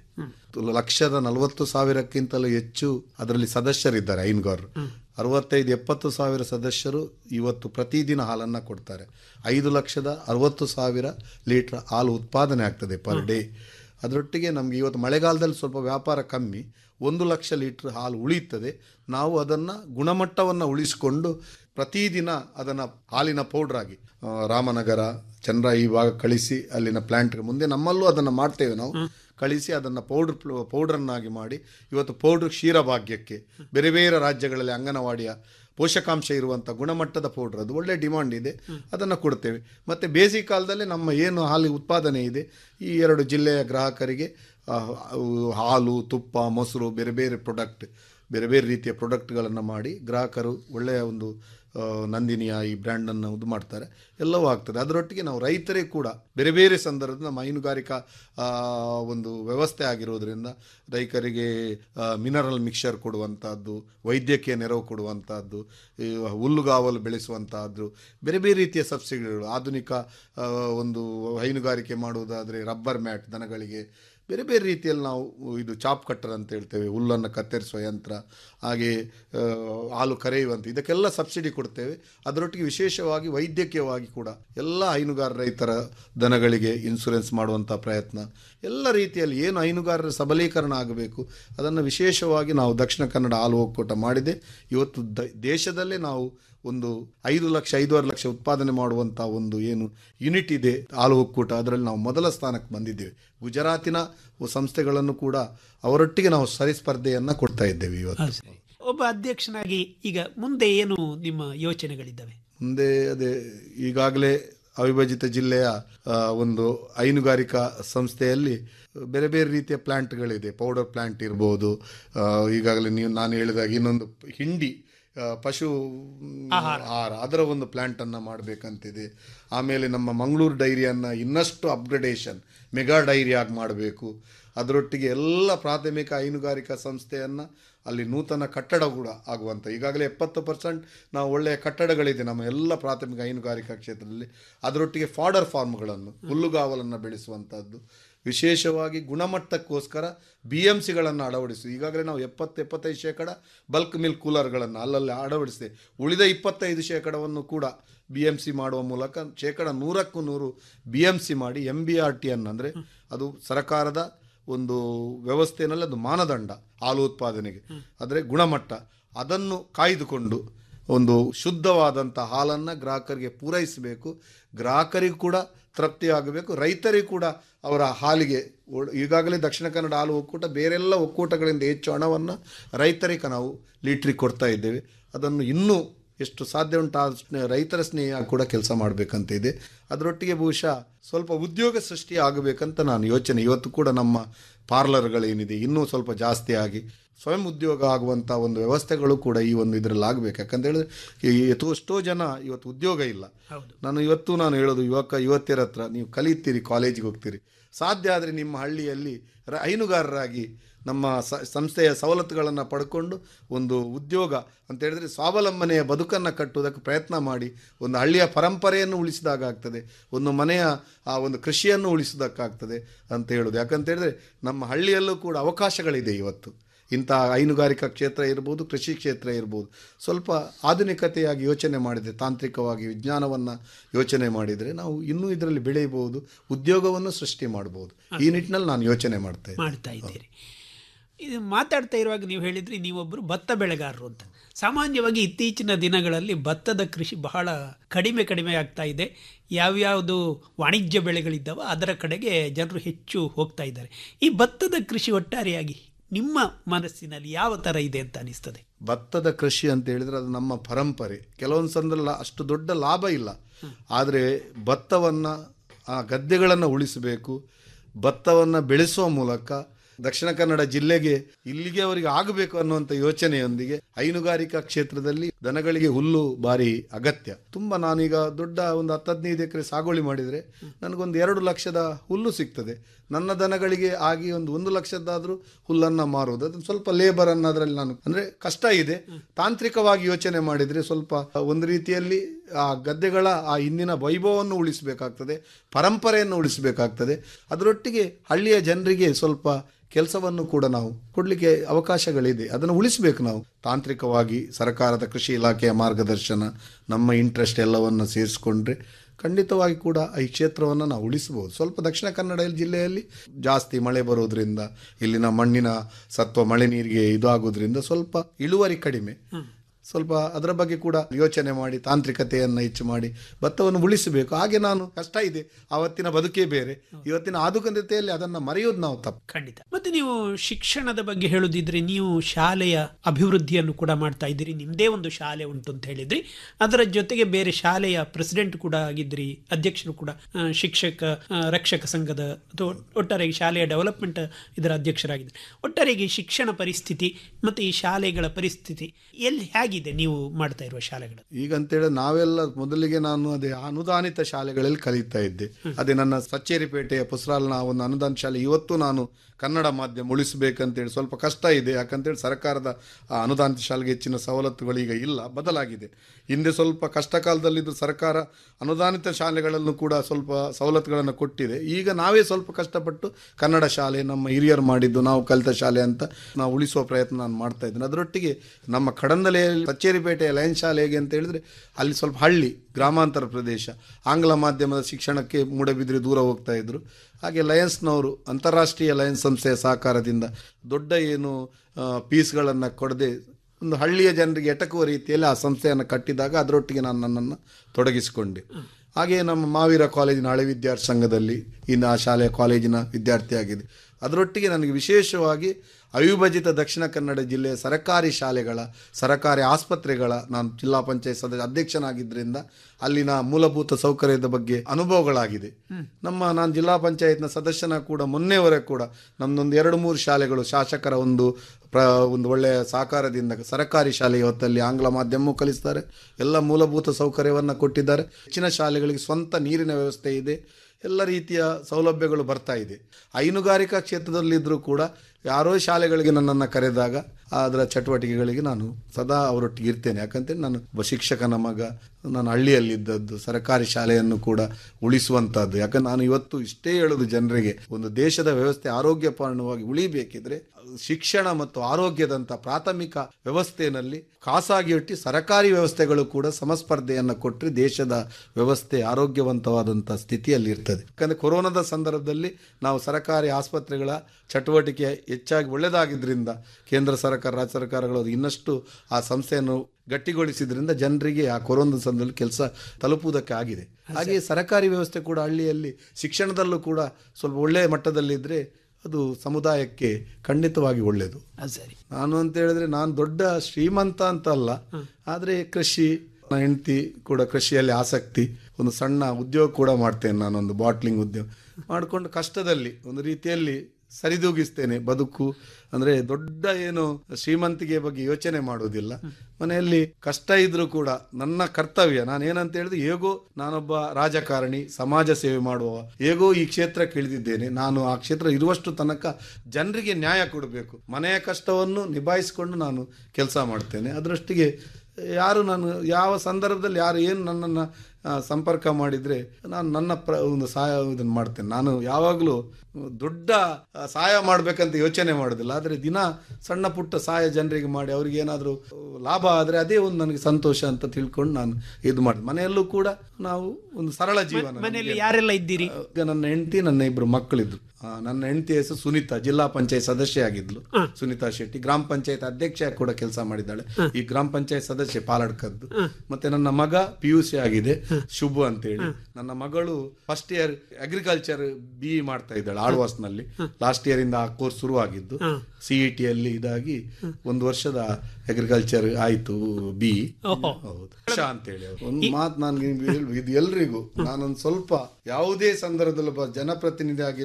S12: ಲಕ್ಷದ ನಲವತ್ತು ಸಾವಿರಕ್ಕಿಂತಲೂ ಹೆಚ್ಚು ಅದರಲ್ಲಿ ಸದಸ್ಯರಿದ್ದಾರೆ ಹೈನುಗಾರರು ಅರವತ್ತೈದು ಎಪ್ಪತ್ತು ಸಾವಿರ ಸದಸ್ಯರು ಇವತ್ತು ಪ್ರತಿದಿನ ಹಾಲನ್ನು ಕೊಡ್ತಾರೆ ಐದು ಲಕ್ಷದ ಅರವತ್ತು ಸಾವಿರ ಲೀಟರ್ ಹಾಲು ಉತ್ಪಾದನೆ ಆಗ್ತದೆ ಪರ್ ಡೇ ಅದರೊಟ್ಟಿಗೆ ನಮಗೆ ಇವತ್ತು ಮಳೆಗಾಲದಲ್ಲಿ ಸ್ವಲ್ಪ ವ್ಯಾಪಾರ ಕಮ್ಮಿ ಒಂದು ಲಕ್ಷ ಲೀಟರ್ ಹಾಲು ಉಳಿಯುತ್ತದೆ ನಾವು ಅದನ್ನು ಗುಣಮಟ್ಟವನ್ನು ಉಳಿಸಿಕೊಂಡು ಪ್ರತಿದಿನ ಅದನ್ನು ಹಾಲಿನ ಪೌಡ್ರ್ ಆಗಿ ಆ, ರಾಮನಗರ ಚಂದ್ರ ಈ ಭಾಗ ಕಳಿಸಿ ಅಲ್ಲಿನ ಪ್ಲಾಂಟ್ಗೆ ಮುಂದೆ ನಮ್ಮಲ್ಲೂ ಅದನ್ನು ಮಾಡ್ತೇವೆ ನಾವು ಕಳಿಸಿ ಅದನ್ನು ಪೌಡ್ರ್ ಪೌಡ್ರನ್ನಾಗಿ ಮಾಡಿ ಇವತ್ತು ಪೌಡ್ರ್ ಕ್ಷೀರಭಾಗ್ಯಕ್ಕೆ ಬೇರೆ ಬೇರೆ ರಾಜ್ಯಗಳಲ್ಲಿ ಅಂಗನವಾಡಿಯ ಪೋಷಕಾಂಶ ಇರುವಂಥ ಗುಣಮಟ್ಟದ ಪೌಡ್ರ್ ಅದು ಒಳ್ಳೆ ಡಿಮಾಂಡ್ ಇದೆ ಅದನ್ನು ಕೊಡ್ತೇವೆ ಮತ್ತು ಬೇಸಿಗೆ ಕಾಲದಲ್ಲಿ ನಮ್ಮ ಏನು ಹಾಲು ಉತ್ಪಾದನೆ ಇದೆ ಈ ಎರಡು ಜಿಲ್ಲೆಯ ಗ್ರಾಹಕರಿಗೆ ಆ, ಅವು ಹಾಲು ತುಪ್ಪ ಮೊಸರು ಬೇರೆ ಬೇರೆ ಪ್ರಾಡಕ್ಟ್ ಬೇರೆ ಬೇರೆ ರೀತಿಯ ಪ್ರಾಡಕ್ಟ್ಗಳನ್ನು ಮಾಡಿ ಗ್ರಾಹಕರು ಒಳ್ಳೆಯ ಒಂದು ಆ, ನಂದಿನಿಯ ಈ ಬ್ರ್ಯಾಂಡನ್ನು ಇದು ಮಾಡ್ತಾರೆ ಎಲ್ಲವೂ ಆಗ್ತದೆ ಅದರೊಟ್ಟಿಗೆ ನಾವು ರೈತರೇ ಕೂಡ ಬೇರೆ ಬೇರೆ ಸಂದರ್ಭದಲ್ಲಿ ನಮ್ಮ ಹೈನುಗಾರಿಕಾ ಆ, ಒಂದು ವ್ಯವಸ್ಥೆ ಆಗಿರೋದ್ರಿಂದ ರೈತರಿಗೆ ಮಿನರಲ್ ಮಿಕ್ಸರ್ ಕೊಡುವಂಥದ್ದು ವೈದ್ಯಕೀಯ ನೆರವು ಕೊಡುವಂಥದ್ದು ಈ ಹುಲ್ಲುಗಾವಲು ಬೆಳೆಸುವಂತಹದ್ದು ಬೇರೆ ಬೇರೆ ರೀತಿಯ ಸಬ್ಸಿಡಿಗಳು ಆಧುನಿಕ ಆ, ಒಂದು ಹೈನುಗಾರಿಕೆ ಮಾಡುವುದಾದರೆ ರಬ್ಬರ್ ಮ್ಯಾಟ್ ದನಗಳಿಗೆ ಬೇರೆ ಬೇರೆ ರೀತಿಯಲ್ಲಿ ನಾವು ಇದು ಚಾಪ್ ಕಟ್ಟರ್ ಅಂತ ಹೇಳ್ತೇವೆ ಹುಲ್ಲನ್ನು ಕತ್ತರಿಸುವ ಯಂತ್ರ ಹಾಗೆ ಆ, ಹಾಲು ಕರೆಯುವಂಥ ಇದಕ್ಕೆಲ್ಲ ಸಬ್ಸಿಡಿ ಕೊಡ್ತೇವೆ ಅದರೊಟ್ಟಿಗೆ ವಿಶೇಷವಾಗಿ ವೈದ್ಯಕೀಯವಾಗಿ ಕೂಡ ಎಲ್ಲ ಹೈನುಗಾರ ರೈತರ ದನಗಳಿಗೆ ಇನ್ಸೂರೆನ್ಸ್ ಮಾಡುವಂಥ ಪ್ರಯತ್ನ ಎಲ್ಲ ರೀತಿಯಲ್ಲಿ ಏನು ಹೈನುಗಾರರ ಸಬಲೀಕರಣ ಆಗಬೇಕು ಅದನ್ನು ವಿಶೇಷವಾಗಿ ನಾವು ದಕ್ಷಿಣ ಕನ್ನಡ ಹಾಲು ಒಕ್ಕೂಟ ಮಾಡಿದೆ ಇವತ್ತು ದ ದೇಶದಲ್ಲೇ ನಾವು ಒಂದು ಐದು ಲಕ್ಷ ಐದೂವರೆ ಲಕ್ಷ ಉತ್ಪಾದನೆ ಮಾಡುವಂಥ ಒಂದು ಏನು ಯೂನಿಟ್ ಇದೆ ಹಾಲು ಒಕ್ಕೂಟ ಅದರಲ್ಲಿ ನಾವು ಮೊದಲ ಸ್ಥಾನಕ್ಕೆ ಬಂದಿದ್ದೇವೆ ಗುಜರಾತಿನ ಸಂಸ್ಥೆಗಳನ್ನು ಕೂಡ ಅವರೊಟ್ಟಿಗೆ ನಾವು ಸರಿಸ್ಪರ್ಧೆಯನ್ನು ಕೊಡ್ತಾ ಇದ್ದೇವೆ ಇವತ್ತು
S13: ಒಬ್ಬ ಅಧ್ಯಕ್ಷನಾಗಿ ಈಗ ಮುಂದೆ ಏನು ನಿಮ್ಮ ಯೋಚನೆಗಳಿದ್ದಾವೆ
S12: ಮುಂದೆ ಅದೇ ಈಗಾಗಲೇ ಅವಿಭಜಿತ ಜಿಲ್ಲೆಯ ಆ, ಒಂದು ಹೈನುಗಾರಿಕಾ ಸಂಸ್ಥೆಯಲ್ಲಿ ಬೇರೆ ಬೇರೆ ರೀತಿಯ ಪ್ಲಾಂಟ್ಗಳಿದೆ ಪೌಡರ್ ಪ್ಲಾಂಟ್ ಇರ್ಬೋದು ಆ, ಈಗಾಗಲೇ ನೀವು ನಾನು ಹೇಳಿದಾಗ ಇನ್ನೊಂದು ಹಿಂಡಿ ಆ, ಪಶು ಮ್, ಆಹಾರ ಅದರ ಒಂದು ಪ್ಲಾಂಟನ್ನು ಮಾಡಬೇಕಂತಿದೆ ಆಮೇಲೆ ನಮ್ಮ ಮಂಗಳೂರು ಡೈರಿಯನ್ನು ಇನ್ನಷ್ಟು ಅಪ್ಗ್ರೇಡೇಷನ್ ಮೆಗಾ ಡೈರಿ ಆಗಿ ಮಾಡಬೇಕು ಅದರೊಟ್ಟಿಗೆ ಎಲ್ಲ ಪ್ರಾಥಮಿಕ ಹೈನುಗಾರಿಕಾ ಸಂಸ್ಥೆಯನ್ನು ಅಲ್ಲಿ ನೂತನ ಕಟ್ಟಡ ಕೂಡ ಆಗುವಂಥ ಈಗಾಗಲೇ ಎಪ್ಪತ್ತು ಪರ್ಸೆಂಟ್ ನಾವು ಒಳ್ಳೆಯ ಕಟ್ಟಡಗಳಿದೆ ನಮ್ಮ ಎಲ್ಲ ಪ್ರಾಥಮಿಕ ಹೈನುಗಾರಿಕಾ ಕ್ಷೇತ್ರದಲ್ಲಿ ಅದರೊಟ್ಟಿಗೆ ಫಾಡರ್ ಫಾರ್ಮ್ಗಳನ್ನು ಹುಲ್ಲುಗಾವಲನ್ನು ಬೆಳೆಸುವಂಥದ್ದು ವಿಶೇಷವಾಗಿ ಗುಣಮಟ್ಟಕ್ಕೋಸ್ಕರ ಬಿ ಎಮ್ ಸಿಗಳನ್ನು ಅಳವಡಿಸಿ ಈಗಾಗಲೇ ನಾವು ಎಪ್ಪತ್ತು ಎಪ್ಪತ್ತೈದು ಶೇಕಡ ಬಲ್ಕ್ ಮಿಲ್ಕ್ ಕೂಲರ್ಗಳನ್ನು ಅಲ್ಲಲ್ಲಿ ಅಳವಡಿಸಿದೆ ಉಳಿದ ಇಪ್ಪತ್ತೈದು ಶೇಕಡವನ್ನು ಕೂಡ ಬಿ ಎಮ್ ಸಿ ಮಾಡುವ ಮೂಲಕ ಶೇಕಡ ನೂರಕ್ಕೂ ನೂರು ಬಿ ಎಮ್ ಸಿ ಮಾಡಿ ಎಮ್ ಬಿ ಆರ್ ಟಿ ಅನ್ನು ಅಂದರೆ ಅದು ಸರ್ಕಾರದ ಒಂದು ವ್ಯವಸ್ಥೆಯಲ್ಲಿ ಅದು ಮಾನದಂಡ ಹಾಲು ಉತ್ಪಾದನೆಗೆ ಆದರೆ ಗುಣಮಟ್ಟ ಅದನ್ನು ಕಾಯ್ದುಕೊಂಡು ಒಂದು ಶುದ್ಧವಾದಂಥ ಹಾಲನ್ನು ಗ್ರಾಹಕರಿಗೆ ಪೂರೈಸಬೇಕು ಗ್ರಾಹಕರಿಗೂ ಕೂಡ ತೃಪ್ತಿ ಆಗಬೇಕು ರೈತರಿಗೂ ಕೂಡ ಅವರ ಹಾಲಿಗೆ ಒಳ್- ಈಗಾಗಲೇ ದಕ್ಷಿಣ ಕನ್ನಡ ಹಾಲು ಒಕ್ಕೂಟ ಬೇರೆಲ್ಲ ಒಕ್ಕೂಟಗಳಿಂದ ಹೆಚ್ಚು ಹಣವನ್ನು ರೈತರಿಗೆ ನಾವು ಲೀಟ್ರಿಗೆ ಕೊಡ್ತಾ ಇದ್ದೇವೆ ಅದನ್ನು ಇನ್ನೂ ಎಷ್ಟು ಸಾಧ್ಯ ಉಂಟು ಆ ಸ್ನೇ- ರೈತರ ಸ್ನೇಹ ಕೂಡ ಕೆಲಸ ಮಾಡಬೇಕಂತ ಇದೆ ಅದರೊಟ್ಟಿಗೆ ಬಹುಶಃ ಸ್ವಲ್ಪ ಉದ್ಯೋಗ ಸೃಷ್ಟಿ ಆಗಬೇಕಂತ ನಾನು ಯೋಚನೆ ಇವತ್ತು ಕೂಡ ನಮ್ಮ ಪಾರ್ಲರ್ಗಳೇನಿದೆ ಇನ್ನೂ ಸ್ವಲ್ಪ ಜಾಸ್ತಿ ಆಗಿ ಸ್ವಯಂ ಉದ್ಯೋಗ ಆಗುವಂಥ ಒಂದು ವ್ಯವಸ್ಥೆಗಳು ಕೂಡ ಈ ಒಂದು ಇದರಲ್ಲಿ ಆಗಬೇಕು ಯಾಕಂತ ಹೇಳಿದ್ರೆ ಈ ಎಷ್ಟೋ- ಎಷ್ಟೋ ಜನ ಇವತ್ತು ಉದ್ಯೋಗ ಇಲ್ಲ ನಾನು ಇವತ್ತು ನಾನು ಹೇಳೋದು ಯುವಕ ಯುವತಿಯರ ಹತ್ರ ನೀವು ಕಲಿತೀರಿ ಕಾಲೇಜಿಗೆ ಹೋಗ್ತೀರಿ ಸಾಧ್ಯ ಆದರೆ ನಿಮ್ಮ ಹಳ್ಳಿಯಲ್ಲಿ ರ- ಹೈನುಗಾರರಾಗಿ ನಮ್ಮ ಸ- ಸಂಸ್ಥೆಯ ಸವಲತ್ತುಗಳನ್ನು ಪಡ್ಕೊಂಡು ಒಂದು ಉದ್ಯೋಗ ಅಂತ ಹೇಳಿದ್ರೆ ಸ್ವಾವಲಂಬನೆಯ ಬದುಕನ್ನು ಕಟ್ಟುವುದಕ್ಕೆ ಪ್ರಯತ್ನ ಮಾಡಿ ಒಂದು ಹಳ್ಳಿಯ ಪರಂಪರೆಯನ್ನು ಉಳಿಸಿದಾಗ ಆಗ್ತದೆ ಒಂದು ಮನೆಯ ಆ ಒಂದು ಕೃಷಿಯನ್ನು ಉಳಿಸೋದಕ್ಕಾಗ್ತದೆ ಅಂತ ಹೇಳೋದು ಯಾಕಂತ ಹೇಳಿದ್ರೆ ನಮ್ಮ ಹಳ್ಳಿಯಲ್ಲೂ ಕೂಡ ಅವಕಾಶಗಳಿದೆ ಇವತ್ತು ಇಂಥ ಹೈನುಗಾರಿಕಾ ಕ್ಷೇತ್ರ ಇರ್ಬೋದು ಕೃಷಿ ಕ್ಷೇತ್ರ ಇರ್ಬೋದು ಸ್ವಲ್ಪ ಆಧುನಿಕತೆಯಾಗಿ ಯೋಚನೆ ಮಾಡಿದರೆ ತಾಂತ್ರಿಕವಾಗಿ ವಿಜ್ಞಾನವನ್ನು ಯೋಚನೆ ಮಾಡಿದರೆ ನಾವು ಇನ್ನೂ ಇದರಲ್ಲಿ ಬೆಳೆಯಬಹುದು ಉದ್ಯೋಗವನ್ನು ಸೃಷ್ಟಿ ಮಾಡಬಹುದು ಈ ನಿಟ್ಟಿನಲ್ಲಿ ನಾನು ಯೋಚನೆ ಮಾಡ್ತಾ ಇದ್ದೀನಿ.
S13: ಮಾಡ್ತಾ ಇದ್ದೀರಿ ಇದು ಮಾತಾಡ್ತಾ ಇರುವಾಗ ನೀವು ಹೇಳಿದ್ರಿ ನೀವೊಬ್ಬರು ಭತ್ತ ಬೆಳೆಗಾರರು ಅಂತ ಸಾಮಾನ್ಯವಾಗಿ ಇತ್ತೀಚಿನ ದಿನಗಳಲ್ಲಿ ಭತ್ತದ ಕೃಷಿ ಬಹಳ ಕಡಿಮೆ ಕಡಿಮೆ ಆಗ್ತಾ ಇದೆ ಯಾವ್ಯಾವುದು ವಾಣಿಜ್ಯ ಬೆಳೆಗಳಿದ್ದಾವೋ ಅದರ ಕಡೆಗೆ ಜನರು ಹೆಚ್ಚು ಹೋಗ್ತಾ ಇದ್ದಾರೆ ಈ ಭತ್ತದ ಕೃಷಿ ಒಟ್ಟಾರೆಯಾಗಿ ನಿಮ್ಮ ಮನಸ್ಸಿನಲ್ಲಿ ಯಾವ ಥರ ಇದೆ ಅಂತ ಅನಿಸ್ತದೆ
S12: ಭತ್ತದ ಕೃಷಿ ಅಂತ ಹೇಳಿದ್ರೆ ಅದು ನಮ್ಮ ಪರಂಪರೆ ಕೆಲವೊಂದು ಸಂದರ್ಭ ಅಷ್ಟು ದೊಡ್ಡ ಲಾಭ ಇಲ್ಲ ಆದರೆ ಭತ್ತವನ್ನು ಆ ಗದ್ದೆಗಳನ್ನು ಉಳಿಸಬೇಕು ಭತ್ತವನ್ನು ಬೆಳೆಸುವ ಮೂಲಕ ದಕ್ಷಿಣ ಕನ್ನಡ ಜಿಲ್ಲೆಗೆ ಇಲ್ಲಿಗೆ ಅವರಿಗೆ ಆಗಬೇಕು ಅನ್ನುವಂಥ ಯೋಚನೆಯೊಂದಿಗೆ ಹೈನುಗಾರಿಕಾ ಕ್ಷೇತ್ರದಲ್ಲಿ ದನಗಳಿಗೆ ಹುಲ್ಲು ಬಾರಿ ಅಗತ್ಯ ತುಂಬಾ ನಾನೀಗ ದೊಡ್ಡ ಒಂದು ಹತ್ತು ಹದಿನೈದು ಎಕರೆ ಸಾಗುವಳಿ ಮಾಡಿದ್ರೆ ನನಗೊಂದು ಎರಡು ಲಕ್ಷದ ಹುಲ್ಲು ಸಿಗ್ತದೆ ನನ್ನ ದನಗಳಿಗೆ ಆಗಿ ಒಂದು ಒಂದು ಲಕ್ಷದ್ದಾದ್ರೂ ಹುಲ್ಲನ್ನ ಮಾರುವುದು ಅದನ್ನು ಸ್ವಲ್ಪ ಲೇಬರ್ ಅನ್ನ ಅದರಲ್ಲಿ ನಾನು ಅಂದ್ರೆ ಕಷ್ಟ ಇದೆ ತಾಂತ್ರಿಕವಾಗಿ ಯೋಚನೆ ಮಾಡಿದ್ರೆ ಸ್ವಲ್ಪ ಒಂದು ರೀತಿಯಲ್ಲಿ ಆ ಗದ್ದೆಗಳ ಆ ಹಿಂದಿನ ವೈಭವವನ್ನು ಉಳಿಸಬೇಕಾಗ್ತದೆ ಪರಂಪರೆಯನ್ನು ಉಳಿಸಬೇಕಾಗ್ತದೆ ಅದರೊಟ್ಟಿಗೆ ಹಳ್ಳಿಯ ಜನರಿಗೆ ಸ್ವಲ್ಪ ಕೆಲಸವನ್ನು ಕೂಡ ನಾವು ಕೊಡಲಿಕ್ಕೆ ಅವಕಾಶಗಳಿದೆ ಅದನ್ನು ಉಳಿಸಬೇಕು ನಾವು ತಾಂತ್ರಿಕವಾಗಿ ಸರ್ಕಾರದ ಕೃಷಿ ಇಲಾಖೆಯ ಮಾರ್ಗದರ್ಶನ ನಮ್ಮ ಇಂಟ್ರೆಸ್ಟ್ ಎಲ್ಲವನ್ನು ಸೇರಿಸ್ಕೊಂಡ್ರೆ ಖಂಡಿತವಾಗಿ ಕೂಡ ಈ ಕ್ಷೇತ್ರವನ್ನು ನಾವು ಉಳಿಸಬಹುದು ಸ್ವಲ್ಪ ದಕ್ಷಿಣ ಕನ್ನಡ ಜಿಲ್ಲೆಯಲ್ಲಿ ಜಾಸ್ತಿ ಮಳೆ ಬರೋದ್ರಿಂದ ಇಲ್ಲಿನ ಮಣ್ಣಿನ ಸತ್ವ ಮಳೆ ನೀರಿಗೆ ಇದು ಆಗೋದ್ರಿಂದ ಸ್ವಲ್ಪ ಇಳುವರಿ ಕಡಿಮೆ ಸ್ವಲ್ಪ ಅದರ ಬಗ್ಗೆ ಕೂಡ ಯೋಚನೆ ಮಾಡಿ ತಾಂತ್ರಿಕತೆಯನ್ನು ಹೆಚ್ಚು ಮಾಡಿ ಭತ್ತವನ್ನು ಉಳಿಸಬೇಕು ಹಾಗೆ ನಾನು ಕಷ್ಟ ಇದೆ ಆವತ್ತಿನ ಬದುಕೇ ಬೇರೆ ಇವತ್ತಿನ ಆಧುನಿಕತೆಯಲ್ಲಿ ಅದನ್ನ ಮರೆಯೋದು ನಾವು ತಪ್ಪು
S13: ಖಂಡಿತ ಮತ್ತೆ ನೀವು ಶಿಕ್ಷಣದ ಬಗ್ಗೆ ಹೇಳುದಿದ್ರೆ ನೀವು ಶಾಲೆಯ ಅಭಿವೃದ್ಧಿಯನ್ನು ಕೂಡ ಮಾಡ್ತಾ ಇದ್ದೀರಿ ನಿಮ್ಮದೇ ಒಂದು ಶಾಲೆ ಉಂಟು ಅಂತ ಹೇಳಿದ್ರಿ ಅದರ ಜೊತೆಗೆ ಬೇರೆ ಶಾಲೆಯ ಪ್ರೆಸಿಡೆಂಟ್ ಕೂಡ ಆಗಿದ್ರಿ ಅಧ್ಯಕ್ಷರು ಕೂಡ ಆ, ಶಿಕ್ಷಕ ಆ, ರಕ್ಷಕ ಸಂಘದ ಅಥವಾ ಒಟ್ಟಾರೆಯಾಗಿ ಶಾಲೆಯ ಡೆವಲಪ್ಮೆಂಟ್ ಇದರ ಅಧ್ಯಕ್ಷರಾಗಿದ್ರಿ ಒಟ್ಟಾರೆಯಾಗಿ ಶಿಕ್ಷಣ ಪರಿಸ್ಥಿತಿ ಮತ್ತು ಈ ಶಾಲೆಗಳ ಪರಿಸ್ಥಿತಿ ಎಲ್ಲಿ ಹೇಗಿದೆ ನೀವು ಮಾಡ್ತಾ ಇರುವ ಶಾಲೆಗಳು
S12: ಈಗ ಅಂತೇಳಿ ನಾವೆಲ್ಲ ಮೊದಲಿಗೆ ನಾನು ಅದೇ ಅನುದಾನಿತ ಶಾಲೆಗಳಲ್ಲಿ ಕಲಿತಾ ಇದ್ದೆ ಅದೇ ನನ್ನ ಸಚ್ಚೇರಿಪೇಟೆಯ ಪುಸ್ರಾಲ್ನ ಒಂದು ಅನುದಾನ ಶಾಲೆ ಇವತ್ತು ನಾನು ಕನ್ನಡ ಮಾಧ್ಯಮ ಉಳಿಸಬೇಕಂತೇಳಿ ಸ್ವಲ್ಪ ಕಷ್ಟ ಇದೆ ಯಾಕಂತೇಳಿ ಸರ್ಕಾರದ ಆ ಅನುದಾನಿತ ಶಾಲೆಗೆ ಹೆಚ್ಚಿನ ಸವಲತ್ತುಗಳು ಈಗ ಇಲ್ಲ ಬದಲಾಗಿದೆ ಹಿಂದೆ ಸ್ವಲ್ಪ ಕಷ್ಟ ಕಾಲದಲ್ಲಿದ್ದು ಸರ್ಕಾರ ಅನುದಾನಿತ ಶಾಲೆಗಳನ್ನು ಕೂಡ ಸ್ವಲ್ಪ ಸವಲತ್ತುಗಳನ್ನು ಕೊಟ್ಟಿದೆ ಈಗ ನಾವೇ ಸ್ವಲ್ಪ ಕಷ್ಟಪಟ್ಟು ಕನ್ನಡ ಶಾಲೆ ನಮ್ಮ ಹಿರಿಯರು ಮಾಡಿದ್ದು ನಾವು ಕಲಿತ ಶಾಲೆ ಅಂತ ನಾವು ಉಳಿಸುವ ಪ್ರಯತ್ನ ನಾನು ಮಾಡ್ತಾ ಇದ್ದೇನೆ ಅದರೊಟ್ಟಿಗೆ ನಮ್ಮ ಕಡಂದಲೆಯಲ್ಲಿ ಕಚೇರಿಪೇಟೆಯ ಲಯನ್ ಶಾಲೆ ಹೇಗೆ ಅಂತ ಹೇಳಿದ್ರೆ ಅಲ್ಲಿ ಸ್ವಲ್ಪ ಹಳ್ಳಿ ಗ್ರಾಮಾಂತರ ಪ್ರದೇಶ ಆಂಗ್ಲ ಮಾಧ್ಯಮದ ಶಿಕ್ಷಣಕ್ಕೆ ಮೂಡಬಿದ್ರೆ ದೂರ ಹೋಗ್ತಾ ಇದ್ರು ಹಾಗೆ ಲಯನ್ಸ್ನವರು ಅಂತಾರಾಷ್ಟ್ರೀಯ ಲಯನ್ಸ್ ಸಂಸ್ಥೆಯ ಸಹಕಾರದಿಂದ ದೊಡ್ಡ ಏನು ಪೀಸ್ಗಳನ್ನು ಕೊಡದೆ ಒಂದು ಹಳ್ಳಿಯ ಜನರಿಗೆ ಎಟಕುವ ರೀತಿಯಲ್ಲಿ ಆ ಸಂಸ್ಥೆಯನ್ನು ಕಟ್ಟಿದಾಗ ಅದರೊಟ್ಟಿಗೆ ನಾನು ನನ್ನನ್ನು ತೊಡಗಿಸಿಕೊಂಡೆ ಹಾಗೆಯೇ ನಮ್ಮ ಮಾವೀರ ಕಾಲೇಜಿನ ಹಳೆ ವಿದ್ಯಾರ್ಥಿ ಸಂಘದಲ್ಲಿ ಇನ್ನು ಆ ಶಾಲೆಯ ಕಾಲೇಜಿನ ವಿದ್ಯಾರ್ಥಿಯಾಗಿದೆ ಅದರೊಟ್ಟಿಗೆ ನನಗೆ ವಿಶೇಷವಾಗಿ ಅವಿಭಜಿತ ದಕ್ಷಿಣ ಕನ್ನಡ ಜಿಲ್ಲೆಯ ಸರಕಾರಿ ಶಾಲೆಗಳ ಸರಕಾರಿ ಆಸ್ಪತ್ರೆಗಳ ನಾನು ಜಿಲ್ಲಾ ಪಂಚಾಯತ್ ಸದಸ್ಯ ಅಧ್ಯಕ್ಷನಾಗಿದ್ದರಿಂದ ಅಲ್ಲಿನ ಮೂಲಭೂತ ಸೌಕರ್ಯದ ಬಗ್ಗೆ ಅನುಭವಗಳಾಗಿದೆ ನಮ್ಮ ನಾನು ಜಿಲ್ಲಾ ಪಂಚಾಯತ್ನ ಸದಸ್ಯನ ಕೂಡ ಮೊನ್ನೆವರೆಗೆ ಕೂಡ ನಮ್ದೊಂದು ಎರಡು ಮೂರು ಶಾಲೆಗಳು ಶಾಸಕರ ಒಂದು ಪ್ರ ಒಂದು ಒಳ್ಳೆಯ ಸಹಕಾರದಿಂದ ಸರಕಾರಿ ಶಾಲೆಯ ಹೊತ್ತಲ್ಲಿ ಆಂಗ್ಲ ಮಾಧ್ಯಮವೂ ಕಲಿಸ್ತಾರೆ ಎಲ್ಲ ಮೂಲಭೂತ ಸೌಕರ್ಯವನ್ನು ಕೊಟ್ಟಿದ್ದಾರೆ ಹೆಚ್ಚಿನ ಶಾಲೆಗಳಿಗೆ ಸ್ವಂತ ನೀರಿನ ವ್ಯವಸ್ಥೆ ಇದೆ ಎಲ್ಲ ರೀತಿಯ ಸೌಲಭ್ಯಗಳು ಬರ್ತಾ ಇದೆ ಹೈನುಗಾರಿಕಾ ಕ್ಷೇತ್ರದಲ್ಲಿದ್ದರೂ ಕೂಡ ಯಾರೋ ಶಾಲೆಗಳಿಗೆ ನನ್ನನ್ನು ಕರೆದಾಗ ಅದರ ಚಟುವಟಿಕೆಗಳಿಗೆ ನಾನು ಸದಾ ಅವರೊಟ್ಟಿಗೆ ಇರ್ತೇನೆ ಯಾಕಂತೇಳಿ ನಾನು ಒಬ್ಬ ಶಿಕ್ಷಕನ ಮಗ ನಾನು ಹಳ್ಳಿಯಲ್ಲಿದ್ದದ್ದು ಸರ್ಕಾರಿ ಶಾಲೆಯನ್ನು ಕೂಡ ಉಳಿಸುವಂತಹದ್ದು ಯಾಕಂದ್ರೆ ನಾನು ಇವತ್ತು ಇಷ್ಟೇ ಹೇಳೋದು ಜನರಿಗೆ ಒಂದು ದೇಶದ ವ್ಯವಸ್ಥೆ ಆರೋಗ್ಯಪೂರ್ಣವಾಗಿ ಉಳಿಬೇಕಿದ್ರೆ ಶಿಕ್ಷಣ ಮತ್ತು ಆರೋಗ್ಯದಂತ ಪ್ರಾಥಮಿಕ ವ್ಯವಸ್ಥೆಯಲ್ಲಿ ಖಾಸಗಿಯೊಟ್ಟಿ ಸರಕಾರಿ ವ್ಯವಸ್ಥೆಗಳು ಕೂಡ ಸಮಸ್ಪರ್ಧೆಯನ್ನು ಕೊಟ್ಟರೆ ದೇಶದ ವ್ಯವಸ್ಥೆ ಆರೋಗ್ಯವಂತವಾದಂಥ ಸ್ಥಿತಿಯಲ್ಲಿ ಇರ್ತದೆ ಯಾಕಂದ್ರೆ ಕೊರೋನಾದ ಸಂದರ್ಭದಲ್ಲಿ ನಾವು ಸರಕಾರಿ ಆಸ್ಪತ್ರೆಗಳ ಚಟುವಟಿಕೆ ಹೆಚ್ಚಾಗಿ ಒಳ್ಳೆಯದಾಗಿದ್ದರಿಂದ ಕೇಂದ್ರ ಸರ್ಕಾರ ರಾಜ್ಯ ಸರ್ಕಾರಗಳು ಅದು ಇನ್ನಷ್ಟು ಆ ಸಂಸ್ಥೆಯನ್ನು ಗಟ್ಟಿಗೊಳಿಸಿದ್ರಿಂದ ಜನರಿಗೆ ಆ ಕೊರೋನಾ ಸಂದರ್ಭದಲ್ಲಿ ಕೆಲಸ ತಲುಪುವುದಕ್ಕೆ ಆಗಿದೆ ಹಾಗೆಯೇ ಸರಕಾರಿ ವ್ಯವಸ್ಥೆ ಕೂಡ ಹಳ್ಳಿಯಲ್ಲಿ ಶಿಕ್ಷಣದಲ್ಲೂ ಕೂಡ ಸ್ವಲ್ಪ ಒಳ್ಳೆಯ ಮಟ್ಟದಲ್ಲಿದ್ದರೆ ಅದು ಸಮುದಾಯಕ್ಕೆ ಖಂಡಿತವಾಗಿ ಒಳ್ಳೆಯದು
S13: ಸರಿ
S12: ನಾನು ಅಂತ ಹೇಳಿದ್ರೆ ನಾನು ದೊಡ್ಡ ಶ್ರೀಮಂತ ಅಂತ ಅಲ್ಲ ಆದರೆ ಕೃಷಿ ನನ್ನ ಹೆಂಡತಿ ಕೂಡ ಕೃಷಿಯಲ್ಲಿ ಆಸಕ್ತಿ ಒಂದು ಸಣ್ಣ ಉದ್ಯೋಗ ಕೂಡ ಮಾಡ್ತೇನೆ ನಾನೊಂದು ಬಾಟ್ಲಿಂಗ್ ಉದ್ಯೋಗ ಮಾಡಿಕೊಂಡು ಕಷ್ಟದಲ್ಲಿ ಒಂದು ರೀತಿಯಲ್ಲಿ ಸರಿದೂಗಿಸ್ತೇನೆ ಬದುಕು ಅಂದ್ರೆ ದೊಡ್ಡ ಏನು ಶ್ರೀಮಂತಿಗೆ ಬಗ್ಗೆ ಯೋಚನೆ ಮಾಡುವುದಿಲ್ಲ ಮನೆಯಲ್ಲಿ ಕಷ್ಟ ಇದ್ರೂ ಕೂಡ ನನ್ನ ಕರ್ತವ್ಯ ನಾನು ಏನಂತ ಹೇಳಿದ್ರೆ ಹೇಗೋ ನಾನೊಬ್ಬ ರಾಜಕಾರಣಿ ಸಮಾಜ ಸೇವೆ ಮಾಡುವ ಹೇಗೋ ಈ ಕ್ಷೇತ್ರಕ್ಕೆ ಇಳಿದಿದ್ದೇನೆ ನಾನು ಆ ಕ್ಷೇತ್ರ ಇರುವಷ್ಟು ತನಕ ಜನರಿಗೆ ನ್ಯಾಯ ಕೊಡಬೇಕು ಮನೆಯ ಕಷ್ಟವನ್ನು ನಿಭಾಯಿಸಿಕೊಂಡು ನಾನು ಕೆಲಸ ಮಾಡ್ತೇನೆ ಅದರಷ್ಟಿಗೆ ಯಾರು ನಾನು ಯಾವ ಸಂದರ್ಭದಲ್ಲಿ ಯಾರು ಏನು ನನ್ನನ್ನು ಆ, ಸಂಪರ್ಕ ಮಾಡಿದರೆ ನಾನು ನನ್ನ ಪ್ರ ಒಂದು ಸಹಾಯ ಇದನ್ನು ಮಾಡ್ತೇನೆ ನಾನು ಯಾವಾಗಲೂ ದೊಡ್ಡ ಆ, ಸಹಾಯ ಮಾಡಬೇಕಂತ ಯೋಚನೆ ಮಾಡೋದಿಲ್ಲ ಆದರೆ ದಿನ ಸಣ್ಣ ಪುಟ್ಟ ಸಹಾಯ ಜನರಿಗೆ ಮಾಡಿ ಅವ್ರಿಗೆ ಏನಾದರೂ ಲಾಭ ಆದರೆ ಅದೇ ಒಂದು ನನಗೆ ಸಂತೋಷ ಅಂತ ತಿಳ್ಕೊಂಡು ನಾನು ಇದು ಮಾಡಿದೆ ಮನೆಯಲ್ಲೂ ಕೂಡ ನಾವು ಒಂದು ಸರಳ ಜೀವನ
S13: ಮನೆಯಲ್ಲಿ ಯಾರೆಲ್ಲ ಇದ್ದೀರಿ
S12: ಈಗ ನನ್ನ ಹೆಂಡತಿ ನನ್ನ ಇಬ್ಬರು ಮಕ್ಕಳಿದ್ರು ಆ, ನನ್ನ ಹೆಂಡತಿ ಹೆಸರು ಸುನೀತಾ ಜಿಲ್ಲಾ ಪಂಚಾಯತ್ ಸದಸ್ಯ ಆಗಿದ್ಲು ಸುನೀತಾ ಶೆಟ್ಟಿ ಗ್ರಾಮ ಪಂಚಾಯತ್ ಅಧ್ಯಕ್ಷ ಕೂಡ ಕೆಲಸ ಮಾಡಿದ್ದಾಳೆ ಈ ಗ್ರಾಮ ಪಂಚಾಯತ್ ಸದಸ್ಯ ಪಾಲಡ್ಕದ್ದು ಮತ್ತೆ ನನ್ನ ಮಗ ಪಿ ಯು ಸಿ ಆಗಿದೆ ಶುಭ ಅಂತೇಳಿ ನನ್ನ ಮಗಳು ಫಸ್ಟ್ ಇಯರ್ ಅಗ್ರಿಕಲ್ಚರ್ ಬಿ ಮಾಡ್ತಾ ಇದ್ದಾಳೆ ಆಳ್ವಾಸ್ನಲ್ಲಿ ಲಾಸ್ಟ್ ಇಯರ್ ಇಂದ ಆ ಕೋರ್ಸ್ ಶುರುವಾಗಿದ್ದು ಸಿಇಟಿ ಅಲ್ಲಿ ಇದಾಗಿ ಒಂದು ವರ್ಷದ ಅಗ್ರಿಕಲ್ಚರ್ ಆಯ್ತು ಬಿ ಹೌದು ವರ್ಷ ಅಂತೇಳಿ ಅವ್ರು. ಒಂದು ಮಾತು ನಾನು ನಿಮ್ಗೆ ಹೇಳ್ಬೇಕು, ಇದು ಎಲ್ರಿಗೂ ನಾನೊಂದು ಸ್ವಲ್ಪ ಯಾವುದೇ ಸಂದರ್ಭದಲ್ಲಿ ಒಬ್ಬ ಜನಪ್ರತಿನಿಧಿ ಆಗಿರ್ಬೋದು ಇವತ್ತು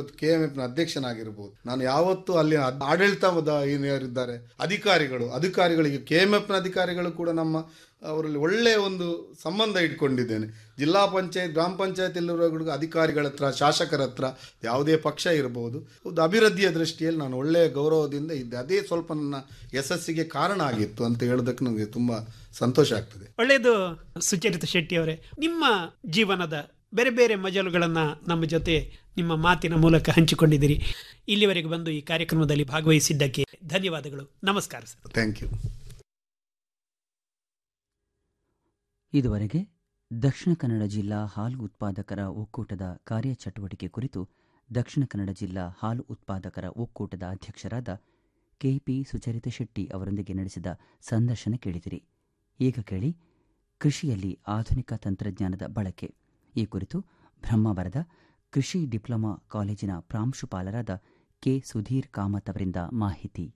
S12: ಇವತ್ತು ಕೆ ಎಂ ಎಫ್ ನ ಅಧ್ಯಕ್ಷನಾಗಿರ್ಬೋದು ನಾನು ಯಾವತ್ತೂ ಅಲ್ಲಿ ಆಡಳಿತದ ಏನು ಯಾರಿದ್ದಾರೆ ಅಧಿಕಾರಿಗಳು ಅಧಿಕಾರಿಗಳಿಗೆ ಕೆ ಎಂ ಎಫ್ ನ ಅಧಿಕಾರಿಗಳು ಕೂಡ ನಮ್ಮ ಅವರಲ್ಲಿ ಒಳ್ಳೆಯ ಒಂದು ಸಂಬಂಧ ಇಟ್ಕೊಂಡಿದ್ದೇನೆ ಜಿಲ್ಲಾ ಪಂಚಾಯತ್ ಗ್ರಾಮ ಪಂಚಾಯತ್ ಎಲ್ಲರಿಗೂ ಅಧಿಕಾರಿಗಳ ಹತ್ರ ಶಾಸಕರ ಹತ್ರ ಯಾವುದೇ ಪಕ್ಷ ಇರಬಹುದು ಒಂದು ಅಭಿವೃದ್ಧಿಯ ದೃಷ್ಟಿಯಲ್ಲಿ ನಾನು ಒಳ್ಳೆಯ ಗೌರವದಿಂದ ಇದ್ದೆ ಅದೇ ಸ್ವಲ್ಪ ನನ್ನ ಯಶಸ್ಸಿಗೆ ಕಾರಣ ಆಗಿತ್ತು ಅಂತ ಹೇಳೋದಕ್ಕೆ ನನಗೆ ತುಂಬಾ ಸಂತೋಷ ಆಗ್ತದೆ
S13: ಒಳ್ಳೆಯದು ಸುಚರಿತ ಶೆಟ್ಟಿ ಅವರೇ ನಿಮ್ಮ ಜೀವನದ ಬೇರೆ ಬೇರೆ ಮಜಲುಗಳನ್ನ ನಮ್ಮ ಜೊತೆ ನಿಮ್ಮ ಮಾತಿನ ಮೂಲಕ ಹಂಚಿಕೊಂಡಿದ್ದೀರಿ ಇಲ್ಲಿವರೆಗೆ ಬಂದು ಈ ಕಾರ್ಯಕ್ರಮದಲ್ಲಿ ಭಾಗವಹಿಸಿದ್ದಕ್ಕೆ ಧನ್ಯವಾದಗಳು ನಮಸ್ಕಾರ ಸರ್
S12: ಥ್ಯಾಂಕ್ ಯು
S1: ಇದುವರೆಗೆ ದಕ್ಷಿಣ ಕನ್ನಡ ಜಿಲ್ಲಾ ಹಾಲು ಉತ್ಪಾದಕರ ಒಕ್ಕೂಟದ ಕಾರ್ಯಚಟುವಟಿಕೆ ಕುರಿತು ದಕ್ಷಿಣ ಕನ್ನಡ ಜಿಲ್ಲಾ ಹಾಲು ಉತ್ಪಾದಕರ ಒಕ್ಕೂಟದ ಅಧ್ಯಕ್ಷರಾದ ಕೆಪಿ ಸುಚರಿತ ಶೆಟ್ಟಿ ಅವರೊಂದಿಗೆ ನಡೆಸಿದ ಸಂದರ್ಶನ ಕೇಳಿದಿರಿ ಈಗ ಕೇಳಿ ಕೃಷಿಯಲ್ಲಿ ಆಧುನಿಕ ತಂತ್ರಜ್ಞಾನದ ಬಳಕೆ ಈ ಕುರಿತು ಬ್ರಹ್ಮಾವರದ ಕೃಷಿ ಡಿಪ್ಲೊಮಾ ಕಾಲೇಜಿನ ಪ್ರಾಂಶುಪಾಲರಾದ ಕೆ ಸುಧೀರ್ ಕಾಮತ್ ಅವರಿಂದ ಮಾಹಿತಿ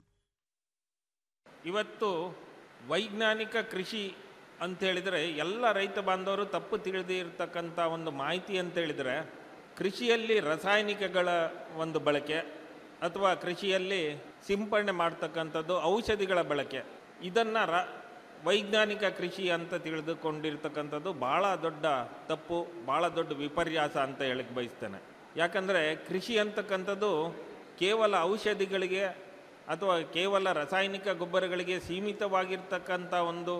S14: ಇವತ್ತು ವೈಜ್ಞಾನಿಕ ಕೃಷಿ ಅಂತ ಹೇಳಿದರೆ ಎಲ್ಲ ರೈತ ಬಾಂಧವರು ತಪ್ಪು ತಿಳಿದೇ ಇರತಕ್ಕಂಥ ಒಂದು ಮಾಹಿತಿ ಅಂತ ಹೇಳಿದರೆ ಕೃಷಿಯಲ್ಲಿ ರಾಸಾಯನಿಕಗಳ ಒಂದು ಬಳಕೆ ಅಥವಾ ಕೃಷಿಯಲ್ಲಿ ಸಿಂಪಡಣೆ ಮಾಡ್ತಕ್ಕಂಥದ್ದು ಔಷಧಿಗಳ ಬಳಕೆ ಇದನ್ನು ರ ವೈಜ್ಞಾನಿಕ ಕೃಷಿ ಅಂತ ತಿಳಿದುಕೊಂಡಿರ್ತಕ್ಕಂಥದ್ದು ಭಾಳ ದೊಡ್ಡ ತಪ್ಪು ಭಾಳ ದೊಡ್ಡ ವಿಪರ್ಯಾಸ ಅಂತ ಹೇಳಕ್ಕೆ ಬಯಸ್ತೇನೆ ಯಾಕಂದರೆ ಕೃಷಿ ಅಂತಕ್ಕಂಥದ್ದು ಕೇವಲ ಔಷಧಿಗಳಿಗೆ ಅಥವಾ ಕೇವಲ ರಾಸಾಯನಿಕ ಗೊಬ್ಬರಗಳಿಗೆ ಸೀಮಿತವಾಗಿರ್ತಕ್ಕಂಥ ಒಂದು